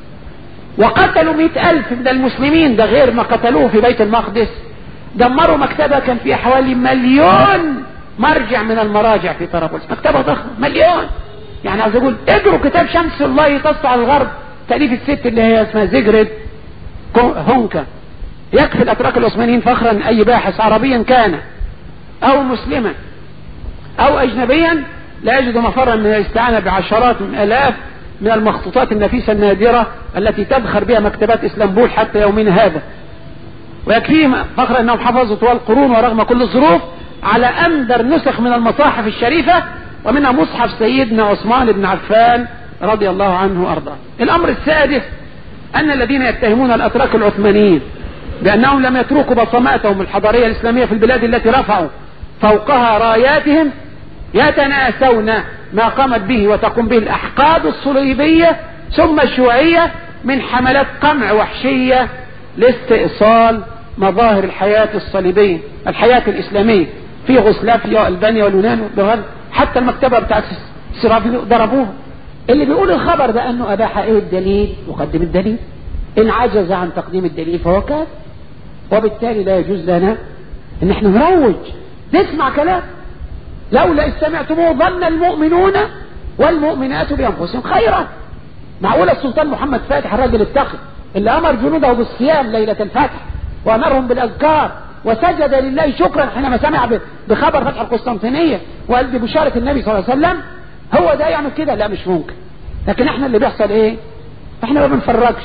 Speaker 1: وقتلوا مئة ألف من المسلمين ده غير ما قتلوه في بيت المقدس دمروا مكتبة كان فيها حوالي مليون مرجع من المراجع في طرابلس مكتبة ضخمة مليون يعني عاوز اقول اجروا كتاب شمس الله تسطع الغرب تأليف الست اللي هي اسمها زجرد هونكا يكفي الاتراك العثمانيين فخرا اي باحث عربيا كان او مسلما او اجنبيا لا يجد مفرا من الاستعانة بعشرات من الاف من المخطوطات النفيسة النادرة التي تدخر بها مكتبات اسلامبول حتى يومنا هذا ويكفيهم فخر انهم حفظوا طوال القرون ورغم كل الظروف على اندر نسخ من المصاحف الشريفة ومنها مصحف سيدنا عثمان بن عفان رضي الله عنه وارضاه الامر السادس ان الذين يتهمون الاتراك العثمانيين بانهم لم يتركوا بصماتهم الحضارية الاسلامية في البلاد التي رفعوا فوقها راياتهم يتناسون ما قامت به وتقوم به الاحقاد الصليبية ثم الشيوعية من حملات قمع وحشية لاستئصال مظاهر الحياة الصليبية الحياة الاسلامية في غسلافيا والبانيا واليونان والبغل حتى المكتبة بتاعت سرافيلو ضربوها اللي بيقول الخبر ده انه اباح ايه الدليل يقدم الدليل ان عجز عن تقديم الدليل فهو كافر وبالتالي لا يجوز لنا ان احنا نروج نسمع كلام لولا إذ سمعتموه ظن المؤمنون والمؤمنات بأنفسهم خيرا معقول السلطان محمد فاتح الراجل التقي اللي أمر جنوده بالصيام ليلة الفتح وأمرهم بالأذكار وسجد لله شكرا حينما سمع بخبر فتح القسطنطينية وقال ببشارة النبي صلى الله عليه وسلم هو ده يعمل كده لا مش ممكن لكن احنا اللي بيحصل ايه احنا ما بنفرجش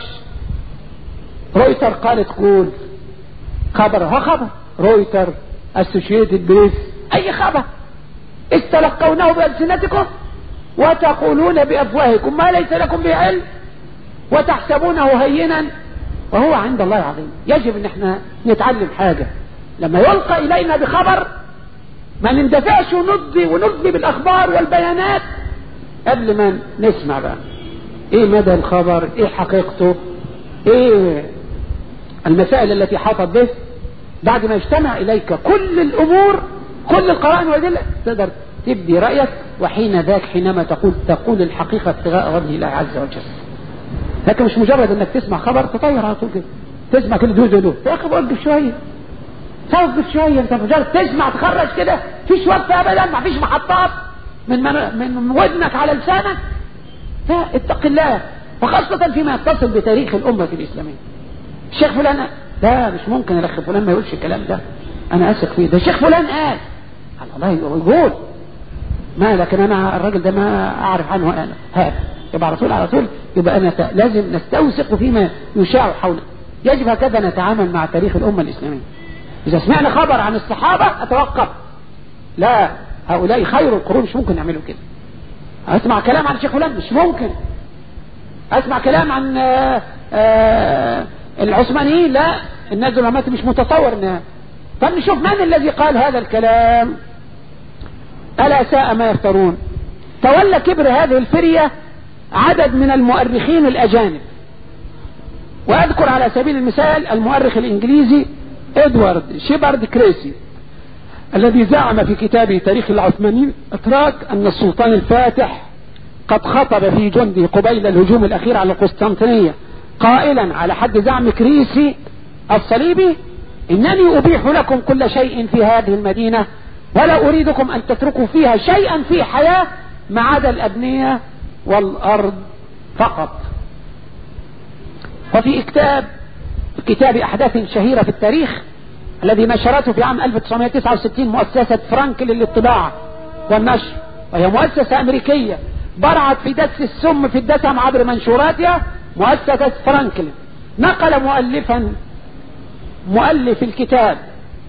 Speaker 1: رويتر قالت قول خبر ها خبر رويتر اسوشيتد بريس اي خبر استلقونه بألسنتكم وتقولون بأفواهكم ما ليس لكم به علم وتحسبونه هينا وهو عند الله عظيم يجب ان احنا نتعلم حاجة لما يلقى الينا بخبر ما نندفعش ونضي ونضي بالاخبار والبيانات قبل ما نسمع بقى ايه مدى الخبر ايه حقيقته ايه المسائل التي حاطت به بعد ما يجتمع اليك كل الامور كل القرائن والادله تقدر تبدي رايك وحين ذاك حينما تقول تقول الحقيقه ابتغاء وجه الله عز وجل لكن مش مجرد انك تسمع خبر تطير على طول كده تسمع كده دو دو دو يا اخي وقف شويه توقف شويه انت مجرد تسمع تخرج كده فيش وقت ابدا ما فيش محطات من من, من ودنك على لسانك لا اتق الله وخاصة فيما يتصل بتاريخ الأمة الإسلامية الشيخ فلان لا مش ممكن الأخ فلان ما يقولش الكلام ده أنا أثق فيه ده الشيخ فلان قال الله يقول ما لكن أنا الراجل ده ما أعرف عنه أنا هذا يبقى على طول على طول يبقى أنا لازم نستوثق فيما يشاع حوله يجب هكذا نتعامل مع تاريخ الأمة الإسلامية إذا سمعنا خبر عن الصحابة أتوقف لا هؤلاء خير القرون مش ممكن يعملوا كده أسمع كلام عن الشيخ فلان مش ممكن أسمع كلام عن آآ آآ العثمانيين لا الناس دول مش متصور إنها طب نشوف من الذي قال هذا الكلام ألا ساء ما يفترون تولى كبر هذه الفرية عدد من المؤرخين الأجانب وأذكر على سبيل المثال المؤرخ الإنجليزي إدوارد شيبارد كريسي الذي زعم في كتابه تاريخ العثمانيين أتراك أن السلطان الفاتح قد خطب في جنده قبيل الهجوم الأخير على القسطنطينية قائلا على حد زعم كريسي الصليبي إنني أبيح لكم كل شيء في هذه المدينة ولا أريدكم أن تتركوا فيها شيئا في حياة ما عدا الأبنية والأرض فقط وفي كتاب كتاب أحداث شهيرة في التاريخ الذي نشرته في عام 1969 مؤسسة فرانكل للطباعة والنشر وهي مؤسسة أمريكية برعت في دس السم في الدسم عبر منشوراتها مؤسسة فرانكل نقل مؤلفا مؤلف الكتاب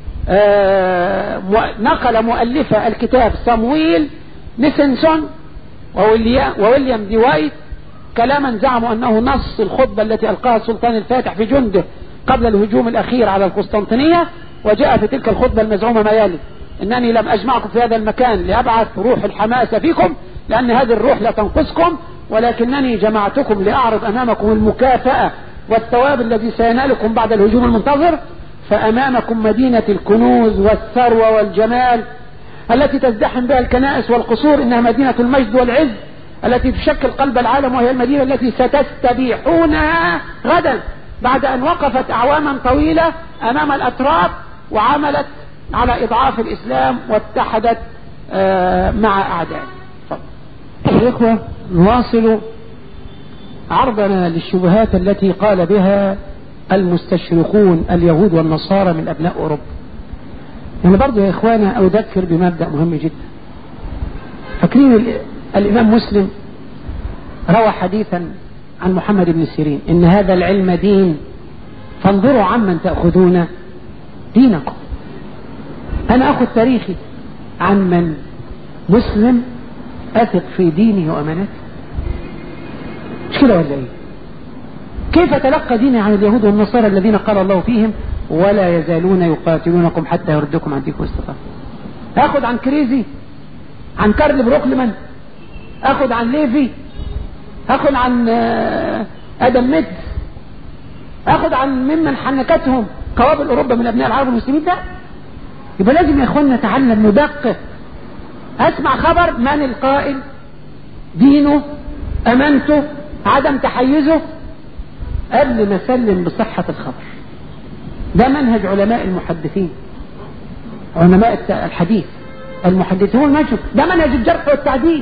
Speaker 1: آه نقل مؤلف الكتاب صمويل نيسنسون وويليام دي وايت كلاما زعموا أنه نص الخطبة التي ألقاها السلطان الفاتح في جنده قبل الهجوم الأخير على القسطنطينية وجاء في تلك الخطبة المزعومة ما يلي إنني لم أجمعكم في هذا المكان لأبعث روح الحماس فيكم لأن هذه الروح لا تنقصكم ولكنني جمعتكم لأعرض أمامكم المكافأة والثواب الذي سينالكم بعد الهجوم المنتظر فأمامكم مدينة الكنوز والثروة والجمال التي تزدحم بها الكنائس والقصور إنها مدينة المجد والعز التي تشكل قلب العالم وهي المدينة التي ستستبيحونها غدا بعد أن وقفت أعواما طويلة أمام الأتراك وعملت على إضعاف الإسلام واتحدت مع أعدائه الإخوة نواصل عرضنا للشبهات التي قال بها المستشرقون اليهود والنصارى من أبناء أوروبا يعني برضو يا إخوانا أذكر بمبدأ مهم جدا فاكرين الإمام مسلم روى حديثا عن محمد بن سيرين إن هذا العلم دين فانظروا عمن تأخذون دينكم أنا أخذ تاريخي عن من مسلم أثق في دينه وأمانته مش كده ولا إيه كيف تلقى ديني عن اليهود والنصارى الذين قال الله فيهم ولا يزالون يقاتلونكم حتى يردكم عن دينكم استطاعوا أخذ عن كريزي عن كارل بروكلمان أخذ عن ليفي أخذ عن أدم ميد أخذ عن ممن حنكتهم قوابل أوروبا من أبناء العرب والمسلمين ده يبقى لازم يا إخواننا نتعلم ندقق أسمع خبر من القائل دينه أمانته عدم تحيزه قبل ما أسلم بصحة الخبر ده منهج علماء المحدثين علماء الحديث المحدثون المجد ده منهج الجرح والتعديل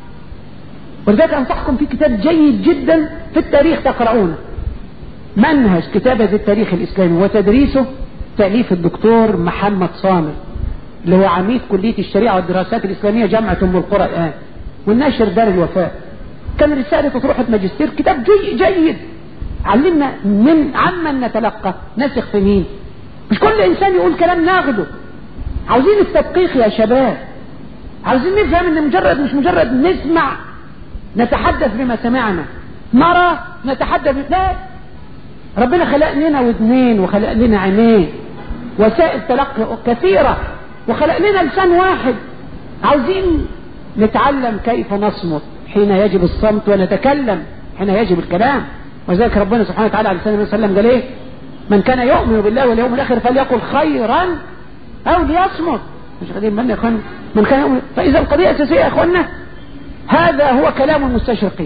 Speaker 1: ولذلك أنصحكم في كتاب جيد جدا في التاريخ تقرؤونه منهج كتابة التاريخ الإسلامي وتدريسه تأليف الدكتور محمد صامر اللي هو عميد كلية الشريعة والدراسات الإسلامية جامعة أم القرى الآن والناشر دار الوفاء كان رسالة أطروحة ماجستير كتاب جي جيد علمنا من عمن نتلقى نسخ في مين مش كل إنسان يقول كلام ناخده عاوزين التدقيق يا شباب عاوزين نفهم ان مجرد مش مجرد نسمع نتحدث بما سمعنا نرى نتحدث لا ربنا خلق لنا ودنين وخلق لنا عينين وسائل تلقي كثيرة وخلق لنا لسان واحد عاوزين نتعلم كيف نصمت حين يجب الصمت ونتكلم حين يجب الكلام وذلك ربنا سبحانه وتعالى عليه الصلاة والسلام قال ايه من كان يؤمن بالله واليوم الاخر فليقل خيرا او ليصمت مش قاعدين بالنا يا اخوان من كان يؤمن فاذا القضية اساسية يا اخوانا هذا هو كلام المستشرقين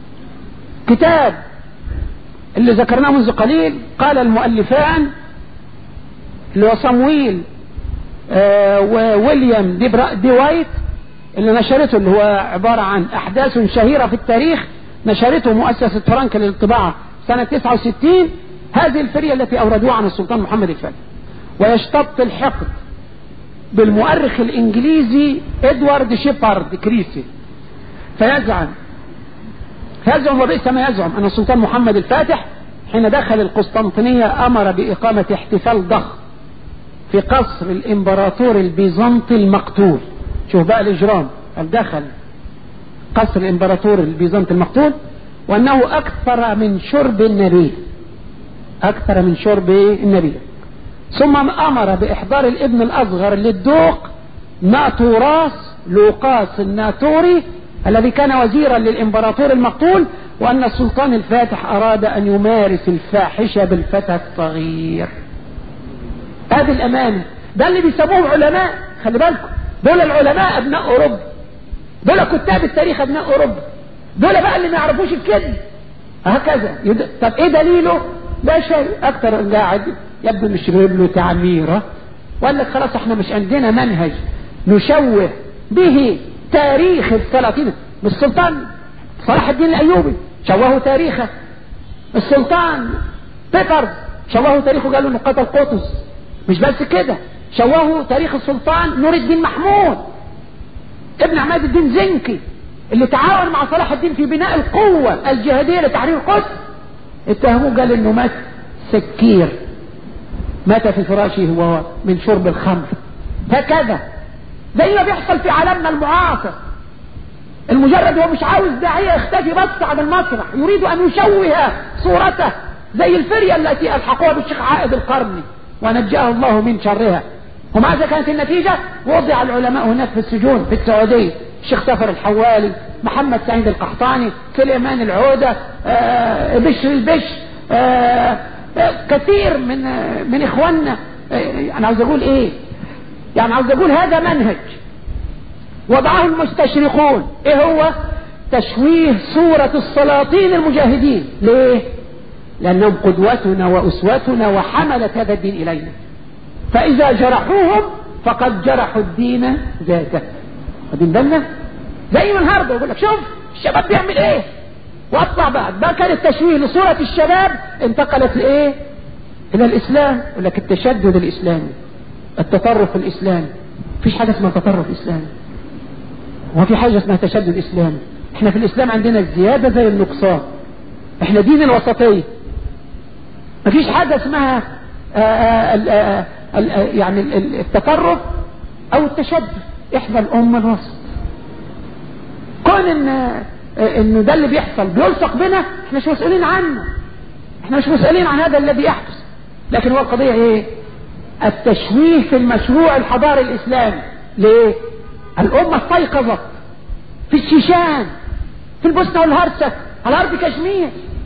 Speaker 1: كتاب اللي ذكرناه منذ قليل قال المؤلفان اللي هو صمويل آه وويليام دي, دي وايت اللي نشرته اللي هو عبارة عن أحداث شهيرة في التاريخ نشرته مؤسسة فرانك للطباعة سنة 69 هذه الفرية التي أوردوها عن السلطان محمد الفاتح ويشتط الحقد بالمؤرخ الإنجليزي إدوارد شيبارد كريسي فيزعم يزعم وليس ما يزعم أن السلطان محمد الفاتح حين دخل القسطنطينية أمر بإقامة احتفال ضخم في قصر الإمبراطور البيزنطي المقتول شوف بقى الإجرام دخل قصر الإمبراطور البيزنطي المقتول وأنه أكثر من شرب النبي أكثر من شرب النبي ثم أمر بإحضار الابن الأصغر للدوق ناتوراس لوقاس الناتوري الذي كان وزيرا للإمبراطور المقتول وأن السلطان الفاتح أراد أن يمارس الفاحشة بالفتى الصغير هذه الأمانة ده اللي بيسموه علماء خلي بالكم دول العلماء أبناء أوروبا دول كتاب التاريخ أبناء أوروبا دول بقى اللي ما يعرفوش الكذب هكذا يد... طب ايه دليله لا شيء اكتر قاعد يبدو مش له تعميره وقال لك خلاص احنا مش عندنا منهج نشوه به تاريخ السلاطين السلطان صلاح الدين الايوبي شوهوا تاريخه السلطان بيبرز شوهوا تاريخه قالوا انه قتل قطز مش بس كده شوهوا تاريخ السلطان نور الدين محمود ابن عماد الدين زنكي اللي تعاون مع صلاح الدين في بناء القوة الجهادية لتحرير القدس اتهموه قال انه مات سكير مات في فراشه وهو من شرب الخمر هكذا زي ما بيحصل في عالمنا المعاصر المجرد هو مش عاوز داعية يختفي بس عن المسرح يريد ان يشوه صورته زي الفرية التي الحقوها بالشيخ عائد القرني ونجاه الله من شرها وماذا كانت النتيجة وضع العلماء هناك في السجون في السعودية الشيخ سفر الحوالي محمد سعيد القحطاني سليمان العودة آه بشر البش آه آه كثير من من اخواننا انا عاوز اقول ايه يعني عاوز اقول هذا منهج وضعه المستشرقون ايه هو تشويه صورة السلاطين المجاهدين ليه لانهم قدوتنا واسوتنا وحملت هذا الدين الينا فاذا جرحوهم فقد جرحوا الدين ذاته واخدين بالنا زي ما النهارده يقول لك شوف الشباب بيعمل ايه واطلع بعد ده كان التشويه لصورة الشباب انتقلت لايه الى الاسلام يقول لك التشدد الاسلامي التطرف الاسلامي مفيش حاجة اسمها تطرف اسلامي وفي حاجة اسمها تشدد اسلامي احنا في الاسلام عندنا الزيادة زي النقصان احنا دين الوسطية مفيش حاجة اسمها آآ آآ آآ يعني التطرف او التشدد احنا الامة الوسط كون ان انه ده اللي بيحصل بيلصق بنا احنا مش مسؤولين عنه احنا مش مسؤولين عن هذا الذي يحدث لكن هو القضية ايه التشويه في المشروع الحضاري الاسلامي ليه الامة استيقظت في الشيشان في البوسنة والهرسك على ارض كشمير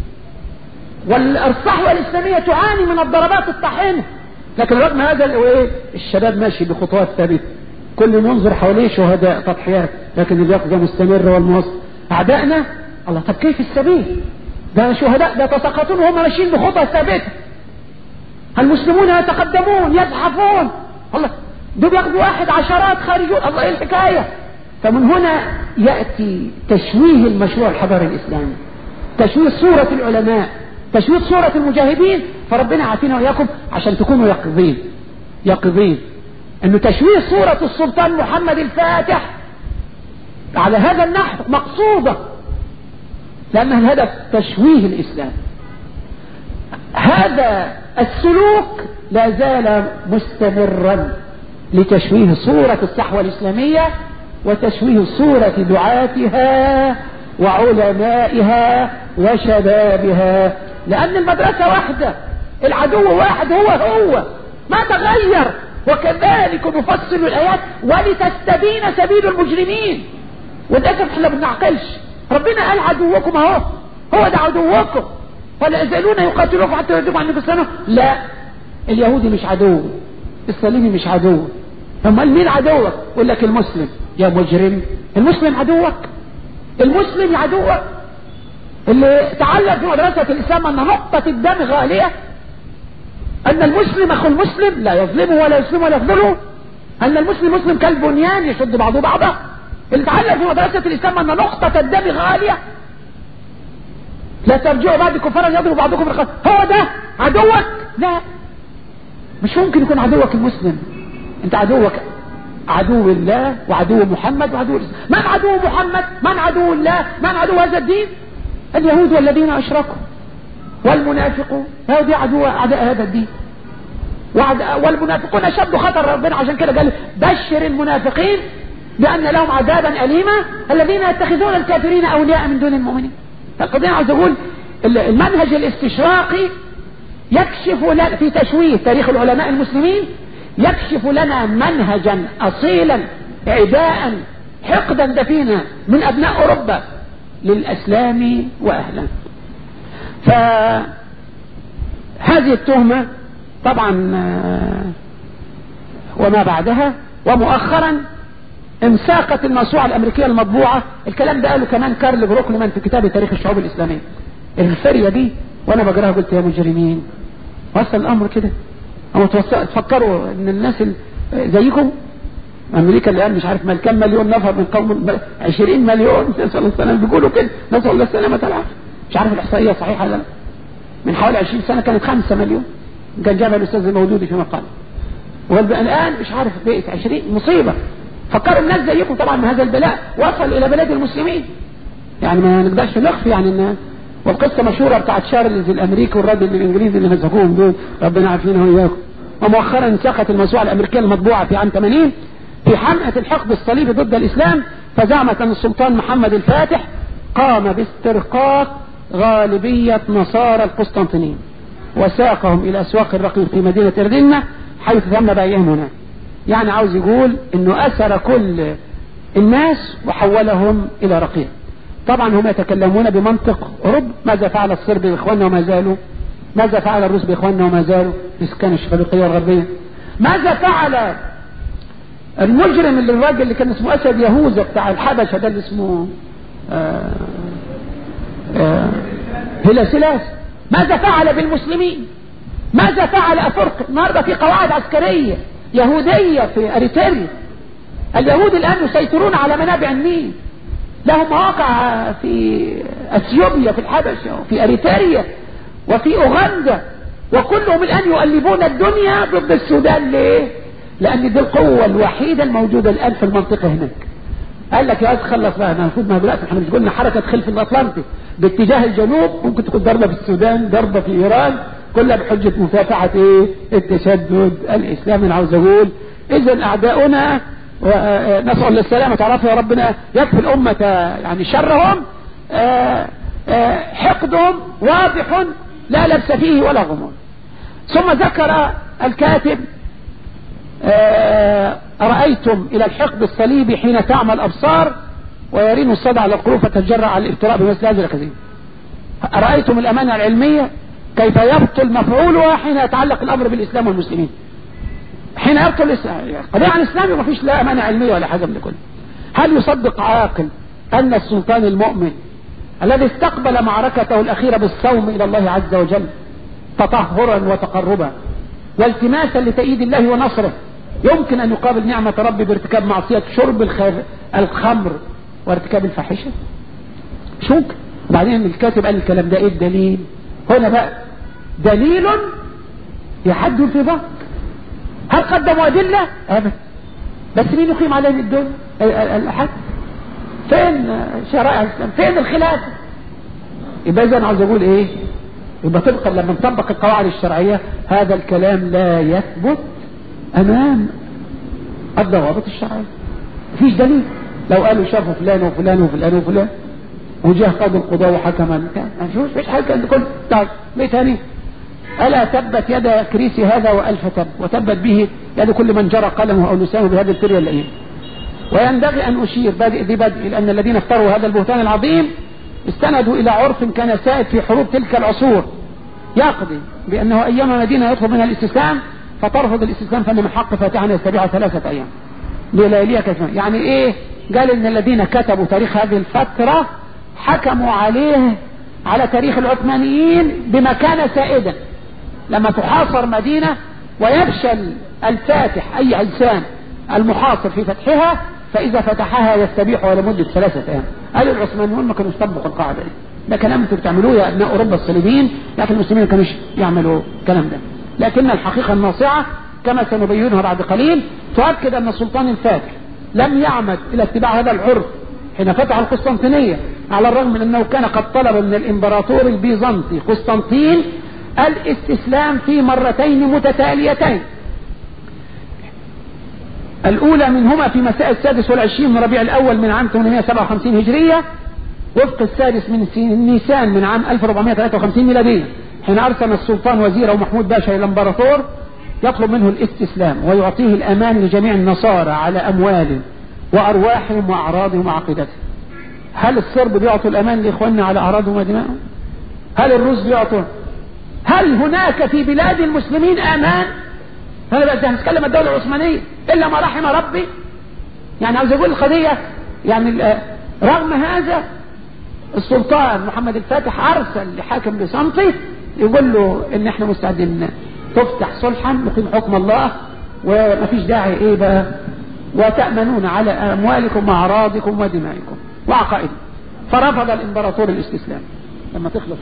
Speaker 1: والصحوة الاسلامية تعاني من الضربات الطاحنة لكن رغم هذا ايه الشباب ماشي بخطوات ثابته كل منظر حواليه شهداء تضحيات لكن اليقظة مستمرة والمواصل أعدائنا الله طب كيف السبيل ده شهداء ده يتساقطون وهم ماشيين بخطى ثابتة المسلمون يتقدمون يزحفون الله دول ياخدوا واحد عشرات خارجون الله ايه الحكاية فمن هنا يأتي تشويه المشروع الحضاري الإسلامي تشويه صورة العلماء تشويه صورة المجاهدين فربنا عافينا وإياكم عشان تكونوا يقظين يقظين انه تشويه صورة السلطان محمد الفاتح على هذا النحو مقصودة لأن الهدف تشويه الإسلام هذا السلوك لا زال مستمرا لتشويه صورة الصحوة الإسلامية وتشويه صورة دعاتها وعلمائها وشبابها لأن المدرسة واحدة العدو واحد هو هو ما تغير وكذلك نفصل الآيات ولتستبين سبيل المجرمين وللأسف احنا ما بنعقلش ربنا قال عدوكم اهو هو ده عدوكم ولا يزالون يقاتلوكم حتى يردوكم عن الإسلام لا اليهودي مش عدو الصليبي مش عدو امال مين عدوك يقول لك المسلم يا مجرم المسلم عدوك المسلم عدوك اللي تعلم في مدرسة الإسلام أن نقطة الدم غالية أن المسلم أخو المسلم لا يظلمه ولا يسلمه ولا يخذله أن المسلم مسلم كالبنيان يشد بعضه بعضا اللي تعلم في مدرسة الإسلام أن نقطة الدم غالية لا ترجعوا بعد كفارا يضرب بعضكم الخط هو ده عدوك لا مش ممكن يكون عدوك المسلم انت عدوك عدو الله وعدو محمد وعدو الإسلام من عدو محمد من عدو الله من عدو هذا الدين اليهود والذين أشركوا والمنافقون هذه عدو أعداء هذا الدين والمنافقون أشد خطر ربنا عشان كده قال بشر المنافقين بأن لهم عذابا أليما الذين يتخذون الكافرين أولياء من دون المؤمنين فالقضية عاوز أقول المنهج الاستشراقي يكشف لنا في تشويه تاريخ العلماء المسلمين يكشف لنا منهجا أصيلا عداء حقدا دفينا من أبناء أوروبا للأسلام وأهله فهذه التهمة طبعا وما بعدها ومؤخرا امساقت الموسوعة الامريكية المطبوعة الكلام ده قاله كمان كارل بروكلمان في كتاب تاريخ الشعوب الاسلامية الفرية دي وانا بقراها قلت يا مجرمين وصل الامر كده او تفكروا ان الناس زيكم امريكا اللي قال مش عارف مال كم مليون نفر من قوم 20 مليون نسال الله السلامه بيقولوا كده نسال الله السلامه والعافيه مش عارف الاحصائيه صحيحه ولا لا من حوالي 20 سنه كانت 5 مليون كان جابها الاستاذ المولودي في مقال والان مش عارف بقت 20 مصيبه فكروا الناس زيكم طبعا من هذا البلاء وصل الى بلاد المسلمين يعني ما نقدرش نخفي يعني ان والقصه مشهوره بتاعت شارلز الامريكي والراجل الانجليزي اللي مسكوهم دول ربنا عافينا واياكم ومؤخرا انسخت الموسوعه الامريكيه المطبوعه في عام 80 في حمأة الحقد الصليبي ضد الاسلام فزعمت ان السلطان محمد الفاتح قام باسترقاق غالبية نصارى القسطنطينية وساقهم الى اسواق الرقيق في مدينة اردنة حيث تم بيعهم هناك يعني عاوز يقول انه اثر كل الناس وحولهم الى رقيق طبعا هم يتكلمون بمنطق اوروبا ماذا فعل الصرب باخواننا وما زالوا ماذا فعل الروس باخواننا وما زالوا في اسكان الشرقية والغربية ماذا فعل المجرم اللي الراجل اللي كان اسمه اسد يهوذا بتاع الحبشة ده اللي اسمه آه آه هيلاسيلاس ماذا فعل بالمسلمين ماذا فعل افريقيا النهارده في قواعد عسكريه يهوديه في اريتريا اليهود الان يسيطرون على منابع النيل لهم مواقع في اثيوبيا في الحبشه وفي اريتريا وفي اوغندا وكلهم الان يؤلبون الدنيا ضد السودان ليه لان دي القوه الوحيده الموجوده الان في المنطقه هناك قال لك يا عايز تخلص بقى المفروض ما دلوقتي احنا مش قلنا حركه خلف الاطلنطي باتجاه الجنوب ممكن تكون ضربه في السودان ضربه في ايران كلها بحجه مكافحه ايه التشدد الاسلامي انا عاوز اقول اذا اعداؤنا نسال الله السلامه تعرفوا يا ربنا يكفي الامه يعني شرهم حقدهم واضح لا لبس فيه ولا غموض ثم ذكر الكاتب أرأيتم إلى الحقد الصليبي حين تعمى الأبصار ويرين الصدى على القلوب فتتجرأ على الابتلاء بمثل هذه الكثير أرأيتم الأمانة العلمية كيف يبطل مفعولها حين يتعلق الأمر بالإسلام والمسلمين حين يبطل قضية عن الإسلام ما فيش لا أمانة علمية ولا حاجة من كل هل يصدق عاقل أن السلطان المؤمن الذي استقبل معركته الأخيرة بالصوم إلى الله عز وجل تطهرا وتقربا والتماسا لتأييد الله ونصره يمكن أن يقابل نعمة ربي بارتكاب معصية شرب الخمر وارتكاب الفاحشة مش ممكن وبعدين الكاتب قال الكلام ده ايه الدليل هنا بقى دليل يحد في ظهر هل قدموا أدلة أبدا بس مين يقيم عليهم الدول الحد فين شرائع الإسلام فين الخلافة يبقى إذا عاوز أقول إيه يبقى طبقا لما نطبق القواعد الشرعية هذا الكلام لا يثبت أمام الضوابط الشرعية مفيش دليل لو قالوا شافوا فلان وفلان وفلان وفلان وجاه قاضي القضاء وحكم ما فيش مفيش حاجة كان كل طيب ليه تاني ألا تبت يد كريسي هذا وألف تب وتبت به يد كل من جرى قلمه أو لسانه بهذه الترية اللئيم وينبغي أن أشير بادئ ببدء لأن الذين افتروا هذا البهتان العظيم استندوا إلى عرف كان سائد في حروب تلك العصور يقضي بأنه أيام مدينة يطلب منها الاستسلام فترفض الاستسلام فإن من حق فاتحا يستبيع ثلاثة أيام بلياليها كثيرا يعني إيه قال إن الذين كتبوا تاريخ هذه الفترة حكموا عليه على تاريخ العثمانيين بما كان سائدا لما تحاصر مدينة ويفشل الفاتح أي إنسان المحاصر في فتحها فإذا فتحها يستبيح لمدة ثلاثة أيام قال العثمانيون ما كانوا يطبقوا القاعدة دي ده كلام انتوا بتعملوه يا ابناء اوروبا الصليبيين لكن المسلمين ما كانوش يعملوا الكلام ده لكن الحقيقة الناصعة كما سنبينها بعد قليل تؤكد ان السلطان الفاتح لم يعمد الى اتباع هذا العرف حين فتح القسطنطينية على الرغم من انه كان قد طلب من الامبراطور البيزنطي قسطنطين الاستسلام في مرتين متتاليتين الأولى منهما في مساء السادس والعشرين من ربيع الأول من عام 857 هجرية وفق السادس من نيسان من عام 1453 ميلادية حين أرسل السلطان وزيره محمود باشا إلى الإمبراطور يطلب منه الاستسلام ويعطيه الأمان لجميع النصارى على أموالهم وأرواحهم وأعراضهم وعقيدتهم هل الصرب بيعطوا الأمان لإخواننا على أعراضهم ودمائهم هل الروس بيعطوا هل هناك في بلاد المسلمين أمان هذا بس هنتكلم الدولة العثمانية إلا ما رحم ربي يعني عاوز أقول القضية يعني رغم هذا السلطان محمد الفاتح أرسل لحاكم بصمتي يقول له إن إحنا مستعدين تفتح صلحا نقيم حكم الله وما فيش داعي إيه بقى وتأمنون على أموالكم وأعراضكم ودمائكم وعقائدكم فرفض الإمبراطور الاستسلام لما تخلص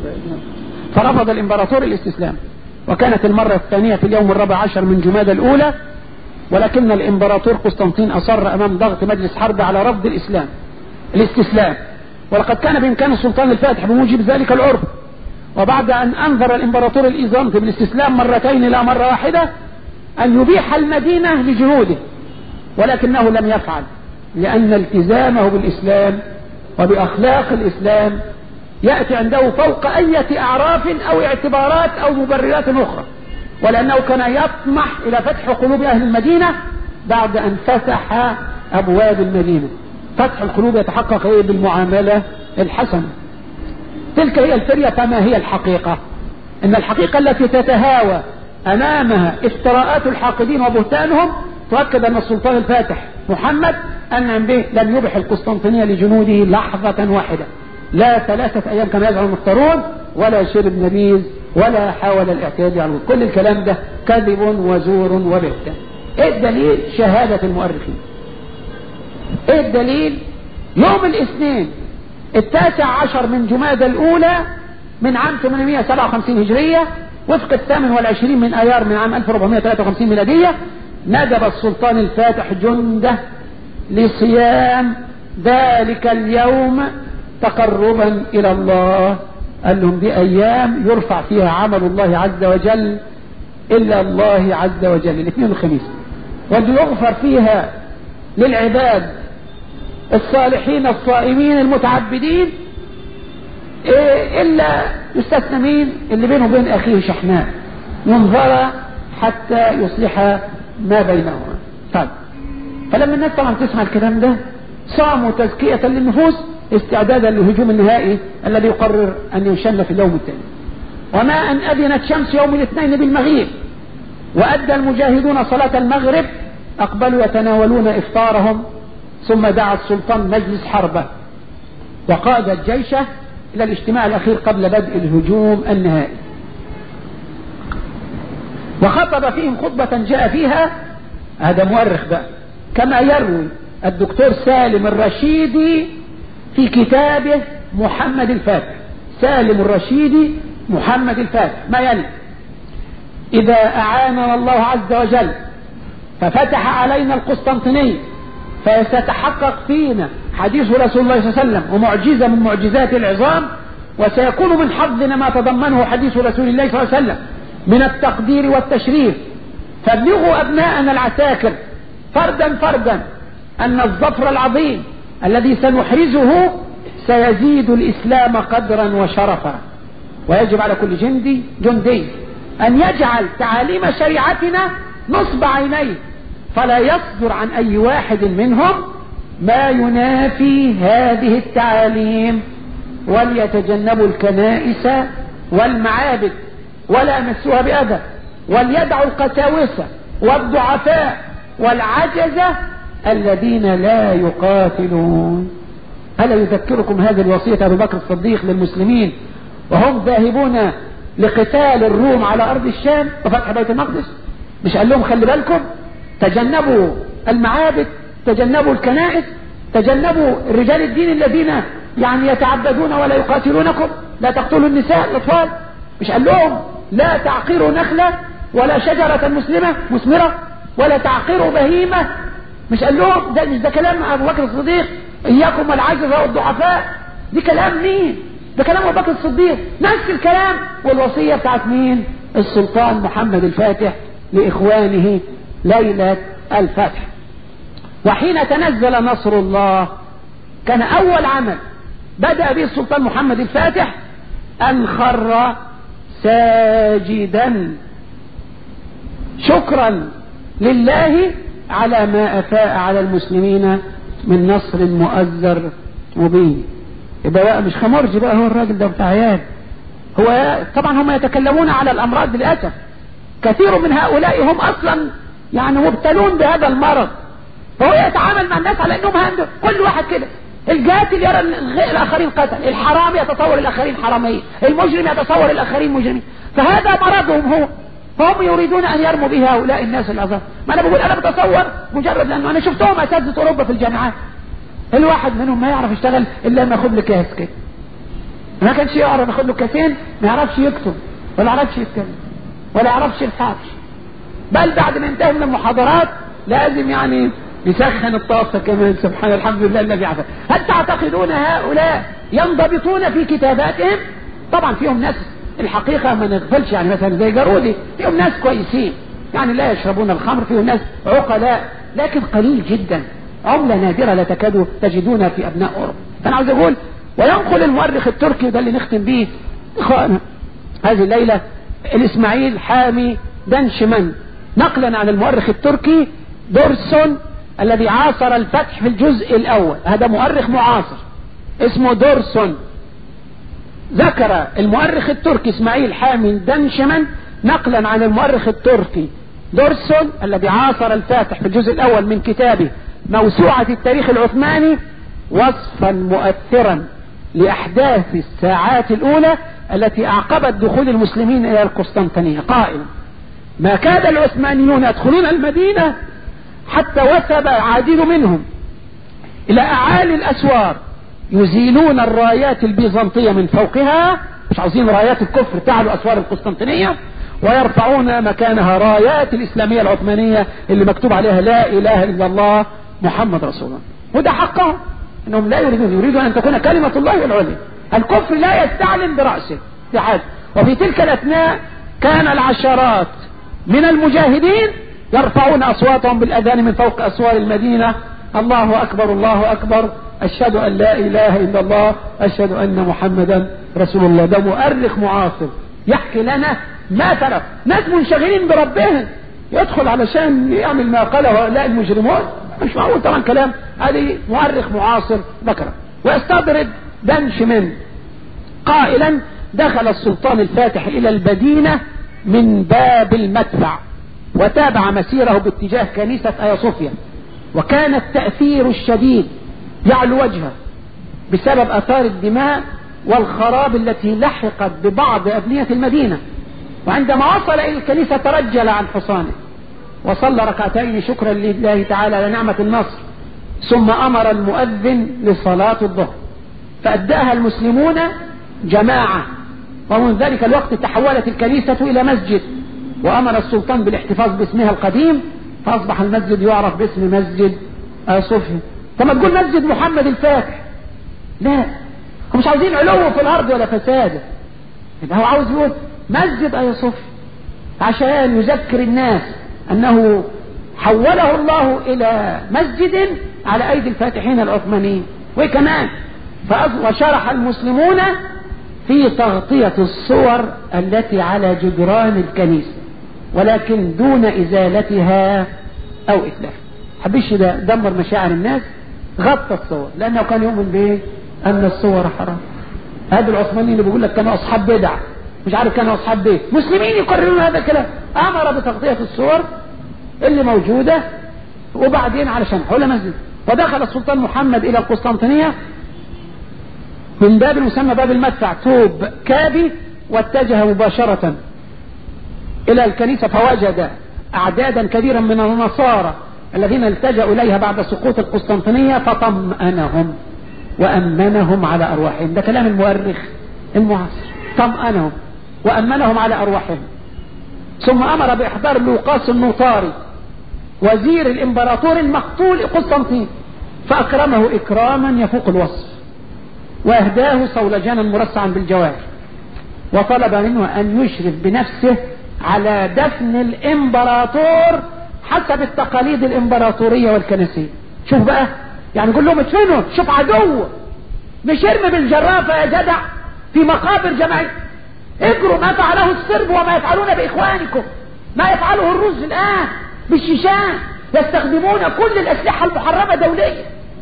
Speaker 1: فرفض الإمبراطور الاستسلام وكانت المرة الثانية في اليوم الرابع عشر من جماد الأولى ولكن الإمبراطور قسطنطين أصر أمام ضغط مجلس حرب على رفض الإسلام الاستسلام ولقد كان بإمكان السلطان الفاتح بموجب ذلك العرف وبعد أن أنظر الإمبراطور الإيزنطي بالاستسلام مرتين لا مرة واحدة أن يبيح المدينة لجنوده ولكنه لم يفعل لأن التزامه بالإسلام وبأخلاق الإسلام يأتي عنده فوق أية أعراف أو اعتبارات أو مبررات أخرى ولأنه كان يطمح إلى فتح قلوب أهل المدينة بعد أن فتح أبواب المدينة فتح القلوب يتحقق إيه بالمعاملة الحسنة تلك هي الفرية فما هي الحقيقة إن الحقيقة التي تتهاوى أمامها افتراءات الحاقدين وبهتانهم تؤكد أن السلطان الفاتح محمد أن به لم يبح القسطنطينية لجنوده لحظة واحدة لا ثلاثة أيام كما يزعم المختارون ولا شرب نبيذ ولا حاول الاعتياد على كل الكلام ده كذب وزور وبهتان ايه الدليل شهادة المؤرخين ايه الدليل يوم الاثنين التاسع عشر من جماد الاولى من عام 857 هجرية وفق الثامن والعشرين من ايار من عام 1453 ميلادية ندب السلطان الفاتح جنده لصيام ذلك اليوم تقربا الى الله قال لهم دي ايام يرفع فيها عمل الله عز وجل الا الله عز وجل الاثنين والخميس واللي يغفر فيها للعباد الصالحين الصائمين المتعبدين إيه الا يستثنى مين اللي بينه وبين اخيه شحناء ينظر حتى يصلح ما بينهما طيب فلما الناس طبعا تسمع الكلام ده صاموا تزكية للنفوس استعدادا للهجوم النهائي الذي يقرر أن ينشن في اليوم الثاني وما أن أذنت شمس يوم الاثنين بالمغيب وأدى المجاهدون صلاة المغرب أقبلوا يتناولون إفطارهم ثم دعا السلطان مجلس حربه وقاد الجيش إلى الاجتماع الأخير قبل بدء الهجوم النهائي وخطب فيهم خطبة جاء فيها هذا مؤرخ بقى كما يروي الدكتور سالم الرشيدي في كتابه محمد الفاتح سالم الرشيدي محمد الفاتح ما يلي إذا أعاننا الله عز وجل ففتح علينا القسطنطينية فسيتحقق فينا حديث رسول الله صلى الله عليه وسلم ومعجزة من معجزات العظام وسيكون من حظنا ما تضمنه حديث رسول الله صلى الله عليه وسلم من التقدير والتشريف فابلغوا أبناءنا العساكر فردا فردا أن الظفر العظيم الذي سنحرزه سيزيد الإسلام قدرا وشرفا ويجب على كل جندي جندي أن يجعل تعاليم شريعتنا نصب عينيه فلا يصدر عن أي واحد منهم ما ينافي هذه التعاليم وليتجنبوا الكنائس والمعابد ولا يمسوها بأذى وليدعوا القساوسة والضعفاء والعجزة الذين لا يقاتلون ألا يذكركم هذه الوصية أبو بكر الصديق للمسلمين وهم ذاهبون لقتال الروم على أرض الشام وفتح بيت المقدس مش قال لهم خلي بالكم تجنبوا المعابد تجنبوا الكنائس تجنبوا رجال الدين الذين يعني يتعبدون ولا يقاتلونكم لا تقتلوا النساء الأطفال مش قال لهم لا تعقروا نخلة ولا شجرة مسلمة مثمرة ولا تعقروا بهيمة مش قال لهم ده مش ده كلام أبو بكر الصديق إياكم والعجزة والضعفاء دي كلام مين ده كلام أبو بكر الصديق نفس الكلام والوصية بتاعت مين السلطان محمد الفاتح لإخوانه ليلة الفتح وحين تنزل نصر الله كان أول عمل بدأ به السلطان محمد الفاتح أن خر ساجدا شكرا لله على ما أفاء على المسلمين من نصر مؤزر مبين يبقى بقى مش خمرجي بقى هو الراجل ده بتاع عيال هو طبعا هم يتكلمون على الأمراض للأسف كثير من هؤلاء هم أصلا يعني مبتلون بهذا المرض فهو يتعامل مع الناس على انهم عنده كل واحد كده القاتل يرى الاخرين قتل الحرام يتصور الاخرين حرامية المجرم يتصور الاخرين مجرمين فهذا مرضهم هو فهم يريدون ان يرموا به هؤلاء الناس العظام ما انا بقول انا بتصور مجرد لانه انا شفتهم اساتذه اوروبا في الجامعات الواحد منهم ما يعرف يشتغل الا لما ياخد له كاس كده ما كانش يعرف ياخد له كاسين ما يعرفش يكتب ولا يعرفش يتكلم ولا يعرفش الحرش بل بعد ما انتهى من المحاضرات لازم يعني يسخن الطاسة كمان سبحان الحمد لله الذي عفا هل تعتقدون هؤلاء ينضبطون في كتاباتهم طبعا فيهم ناس الحقيقة ما نغفلش يعني مثلا زي جارودي فيهم ناس كويسين يعني لا يشربون الخمر فيهم ناس عقلاء لكن قليل جدا عملة نادرة لا تكادوا تجدونها في أبناء أوروبا فأنا عاوز أقول وينقل المؤرخ التركي وده اللي نختم به إخوانا هذه الليلة الإسماعيل حامي دنشمن نقلا عن المؤرخ التركي دورسون الذي عاصر الفتح في الجزء الأول هذا مؤرخ معاصر اسمه دورسون ذكر المؤرخ التركي اسماعيل حامي دنشمن نقلا عن المؤرخ التركي دورسون الذي عاصر الفاتح في الجزء الأول من كتابه موسوعة التاريخ العثماني وصفا مؤثرا لأحداث الساعات الأولى التي أعقبت دخول المسلمين إلى القسطنطينية قائلا ما كاد العثمانيون يدخلون المدينة حتى وثب عادل منهم إلى أعالي الأسوار يزيلون الرايات البيزنطية من فوقها مش عاوزين رايات الكفر تعلو أسوار القسطنطينية ويرفعون مكانها رايات الإسلامية العثمانية اللي مكتوب عليها لا إله إلا الله محمد رسول الله وده حقهم انهم لا يريدون يريدون ان تكون كلمة الله العليا الكفر لا يستعلن برأسه في حاجة وفي تلك الاثناء كان العشرات من المجاهدين يرفعون اصواتهم بالاذان من فوق اسوار المدينة الله اكبر الله اكبر اشهد ان لا اله الا الله اشهد ان محمدا رسول الله ده مؤرخ معاصر يحكي لنا ما ترك ناس منشغلين بربهم يدخل علشان يعمل ما قاله هؤلاء المجرمون مش معقول طبعا كلام هذه مؤرخ معاصر ذكره ويستدرد دنش من قائلا دخل السلطان الفاتح الى المدينة من باب المدفع وتابع مسيره باتجاه كنيسة ايا صوفيا وكان التأثير الشديد يعلو وجهه بسبب اثار الدماء والخراب التي لحقت ببعض ابنية المدينة وعندما وصل الى الكنيسة ترجل عن حصانه وصلى ركعتين شكرا لله تعالى على نعمة النصر ثم امر المؤذن لصلاة الظهر فاداها المسلمون جماعة ومن ذلك الوقت تحولت الكنيسة إلى مسجد وأمر السلطان بالاحتفاظ باسمها القديم فأصبح المسجد يعرف باسم مسجد صوفيا كما تقول مسجد محمد الفاتح لا هم مش عاوزين علو في الأرض ولا فساد يبقى هو عاوز يقول مسجد أي صوفيا عشان يذكر الناس أنه حوله الله إلى مسجد على أيدي الفاتحين العثمانيين وكمان وشرح المسلمون في تغطية الصور التي على جدران الكنيسة ولكن دون إزالتها أو إتلافها حبيش ده دمر مشاعر الناس غطى الصور لأنه كان يؤمن به أن الصور حرام هذا العثمانيين اللي بيقول لك كانوا أصحاب بدع مش عارف كانوا أصحاب بيت مسلمين يقررون هذا الكلام أمر بتغطية الصور اللي موجودة وبعدين علشان حول مسجد ودخل السلطان محمد إلى القسطنطينية من باب المسمى باب المدفع توب كابي واتجه مباشرة إلى الكنيسة فوجد أعدادا كبيرا من النصارى الذين التجأوا إليها بعد سقوط القسطنطينية فطمأنهم وأمنهم على أرواحهم ده كلام المؤرخ المعاصر طمأنهم وأمنهم على أرواحهم ثم أمر بإحضار لوقاس النوطاري وزير الإمبراطور المقتول قسطنطين فأكرمه إكراما يفوق الوصف وأهداه صولجانا مرصعا بالجواهر وطلب منه أن يشرف بنفسه على دفن الإمبراطور حسب التقاليد الإمبراطورية والكنسية شوف بقى يعني قول لهم ادفنوا شوف عدو مش ارمي بالجرافة يا جدع في مقابر جماعية اجروا ما فعله السرب وما يفعلون بإخوانكم ما يفعله الروس الآن بالشيشان يستخدمون كل الأسلحة المحرمة دوليا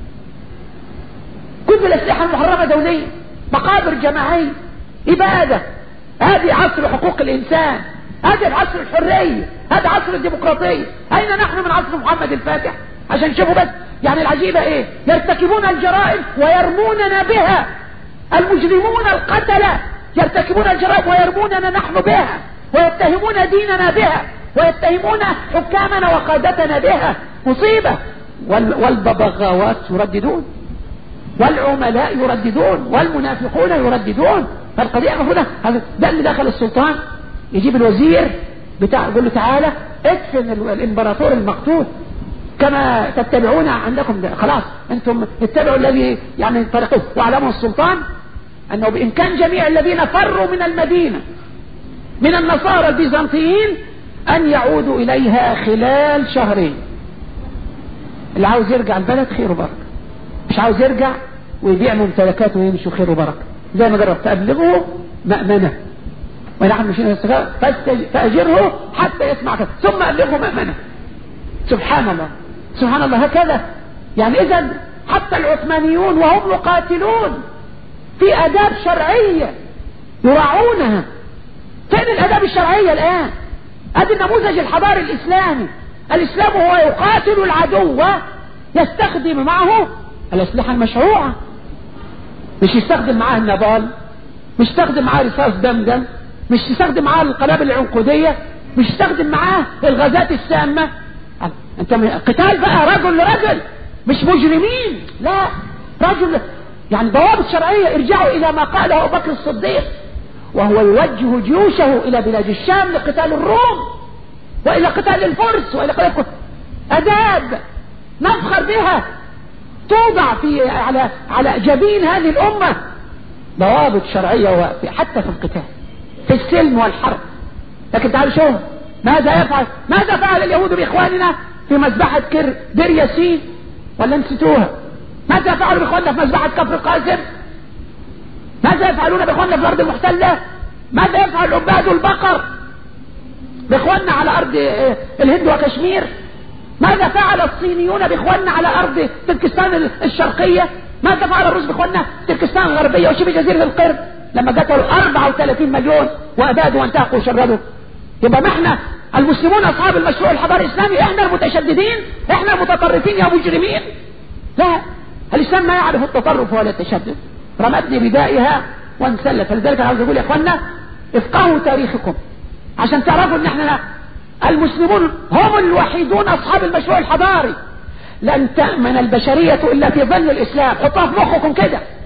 Speaker 1: كل الأسلحة المحرمة دوليا مقابر جماعية إبادة هذه عصر حقوق الإنسان هذا عصر الحرية هذا عصر الديمقراطية أين نحن من عصر محمد الفاتح عشان شوفوا بس يعني العجيبة إيه يرتكبون الجرائم ويرموننا بها المجرمون القتلة يرتكبون الجرائم ويرموننا نحن بها ويتهمون ديننا بها ويتهمون حكامنا وقادتنا بها مصيبة والببغاوات يرددون والعملاء يرددون والمنافقون يرددون فالقضية مفروضة ده اللي دخل السلطان يجيب الوزير بتاع يقول له تعالى ادفن الامبراطور المقتول كما تتبعون عندكم ده. خلاص انتم اتبعوا الذي يعني طريقه واعلموا السلطان انه بامكان جميع الذين فروا من المدينة من النصارى البيزنطيين ان يعودوا اليها خلال شهرين اللي عاوز يرجع البلد خير وبركة مش عاوز يرجع ويبيع ممتلكاته ويمشي خير وبركة زي ما جربت ابلغه مأمنة ونحن مشينا الاستغفار فأجره حتى يسمع كذا ثم أبلغه مأمنة سبحان الله سبحان الله هكذا يعني إذا حتى العثمانيون وهم يقاتلون في آداب شرعية يراعونها فين الآداب الشرعية الآن هذا النموذج الحضاري الإسلامي الإسلام هو يقاتل العدو يستخدم معه الأسلحة المشروعة مش يستخدم معاه النبال مش يستخدم معاه رصاص دمدم مش يستخدم معاه القنابل العنقودية مش يستخدم معاه الغازات السامة انت قتال بقى رجل لرجل مش مجرمين لا رجل يعني ضوابط شرعية ارجعوا الى ما قاله ابو بكر الصديق وهو يوجه جيوشه الى بلاد الشام لقتال الروم والى قتال الفرس والى قتال اداب نفخر بها توضع في على على جبين هذه الامه ضوابط شرعيه حتى في القتال في السلم والحرب لكن تعالوا شوف ماذا يفعل ماذا فعل اليهود بإخواننا في مذبحة كر دير ياسين ولا نسيتوها ماذا فعلوا بإخواننا في مذبحة كفر قاسم ماذا يفعلون بإخواننا في الأرض المحتلة ماذا يفعل عباد البقر بإخواننا على أرض الهند وكشمير ماذا فعل الصينيون بإخواننا على أرض تركستان الشرقية ماذا فعل الروس بإخواننا تركستان الغربية وشبه جزيرة القرد لما قتلوا 34 مليون وأبادوا وانتهقوا وشردوا يبقى ما احنا المسلمون أصحاب المشروع الحضاري الإسلامي احنا المتشددين احنا المتطرفين يا مجرمين لا الإسلام ما يعرف التطرف ولا التشدد رمتني بدائها وانسلت فلذلك انا عاوز اقول يا اخوانا افقهوا تاريخكم عشان تعرفوا ان احنا المسلمون هم الوحيدون اصحاب المشروع الحضاري لن تأمن البشرية الا في ظل الاسلام حطها في مخكم كده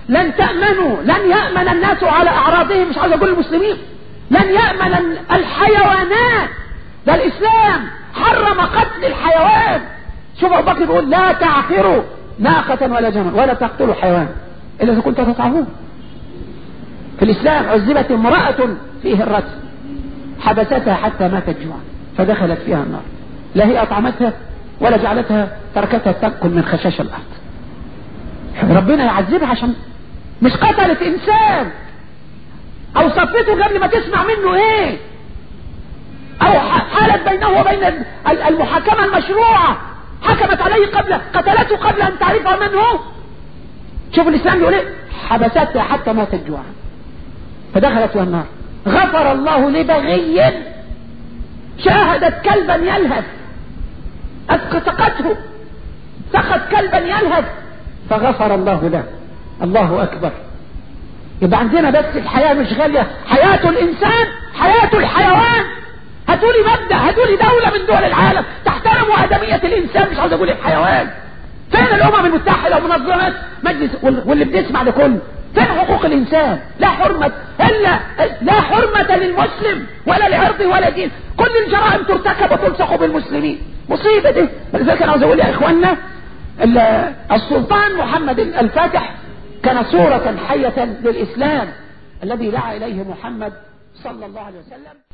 Speaker 1: لن تأمنوا لن يأمن الناس على أعراضهم مش عايز أقول المسلمين لن يأمن الحيوانات ده الإسلام حرم قتل الحيوان شوف أبو بكر بيقول لا تعقروا ناقة ولا جمل ولا تقتلوا حيوان إلا إذا كنت تطعمون في الإسلام عذبت امرأة فيه الرجل حبستها حتى ماتت جوعا فدخلت فيها النار لا هي أطعمتها ولا جعلتها تركتها تأكل من خشاش الأرض ربنا يعذبها عشان مش قتلت إنسان أو صفته قبل ما تسمع منه إيه أو حالت بينه وبين المحاكمة المشروعة حكمت عليه قبل قتلته قبل أن تعرف من هو شوف الإسلام يقول إيه حبستها حتى ماتت جوعا فدخلت فيها النار غفر الله لبغي شاهدت كلبا يلهث أسقطته سقط كلبا يلهث فغفر الله له الله أكبر يبقى عندنا بس الحياة مش غالية حياة الإنسان حياة الحيوان هاتولي مبدأ هاتولي دولة من دول العالم تحترم آدمية الإنسان مش عاوز أقول الحيوان فين الأمم المتحدة ومنظمات مجلس واللي بنسمع ده كله فين حقوق الإنسان لا حرمة إلا لا حرمة للمسلم ولا لعرضه ولا دين كل الجرائم ترتكب وتلصق بالمسلمين مصيبة دي فلذلك أنا عاوز أقول يا إخواننا السلطان محمد الفاتح كان صورة حية للإسلام الذي دعا إليه محمد صلى الله عليه وسلم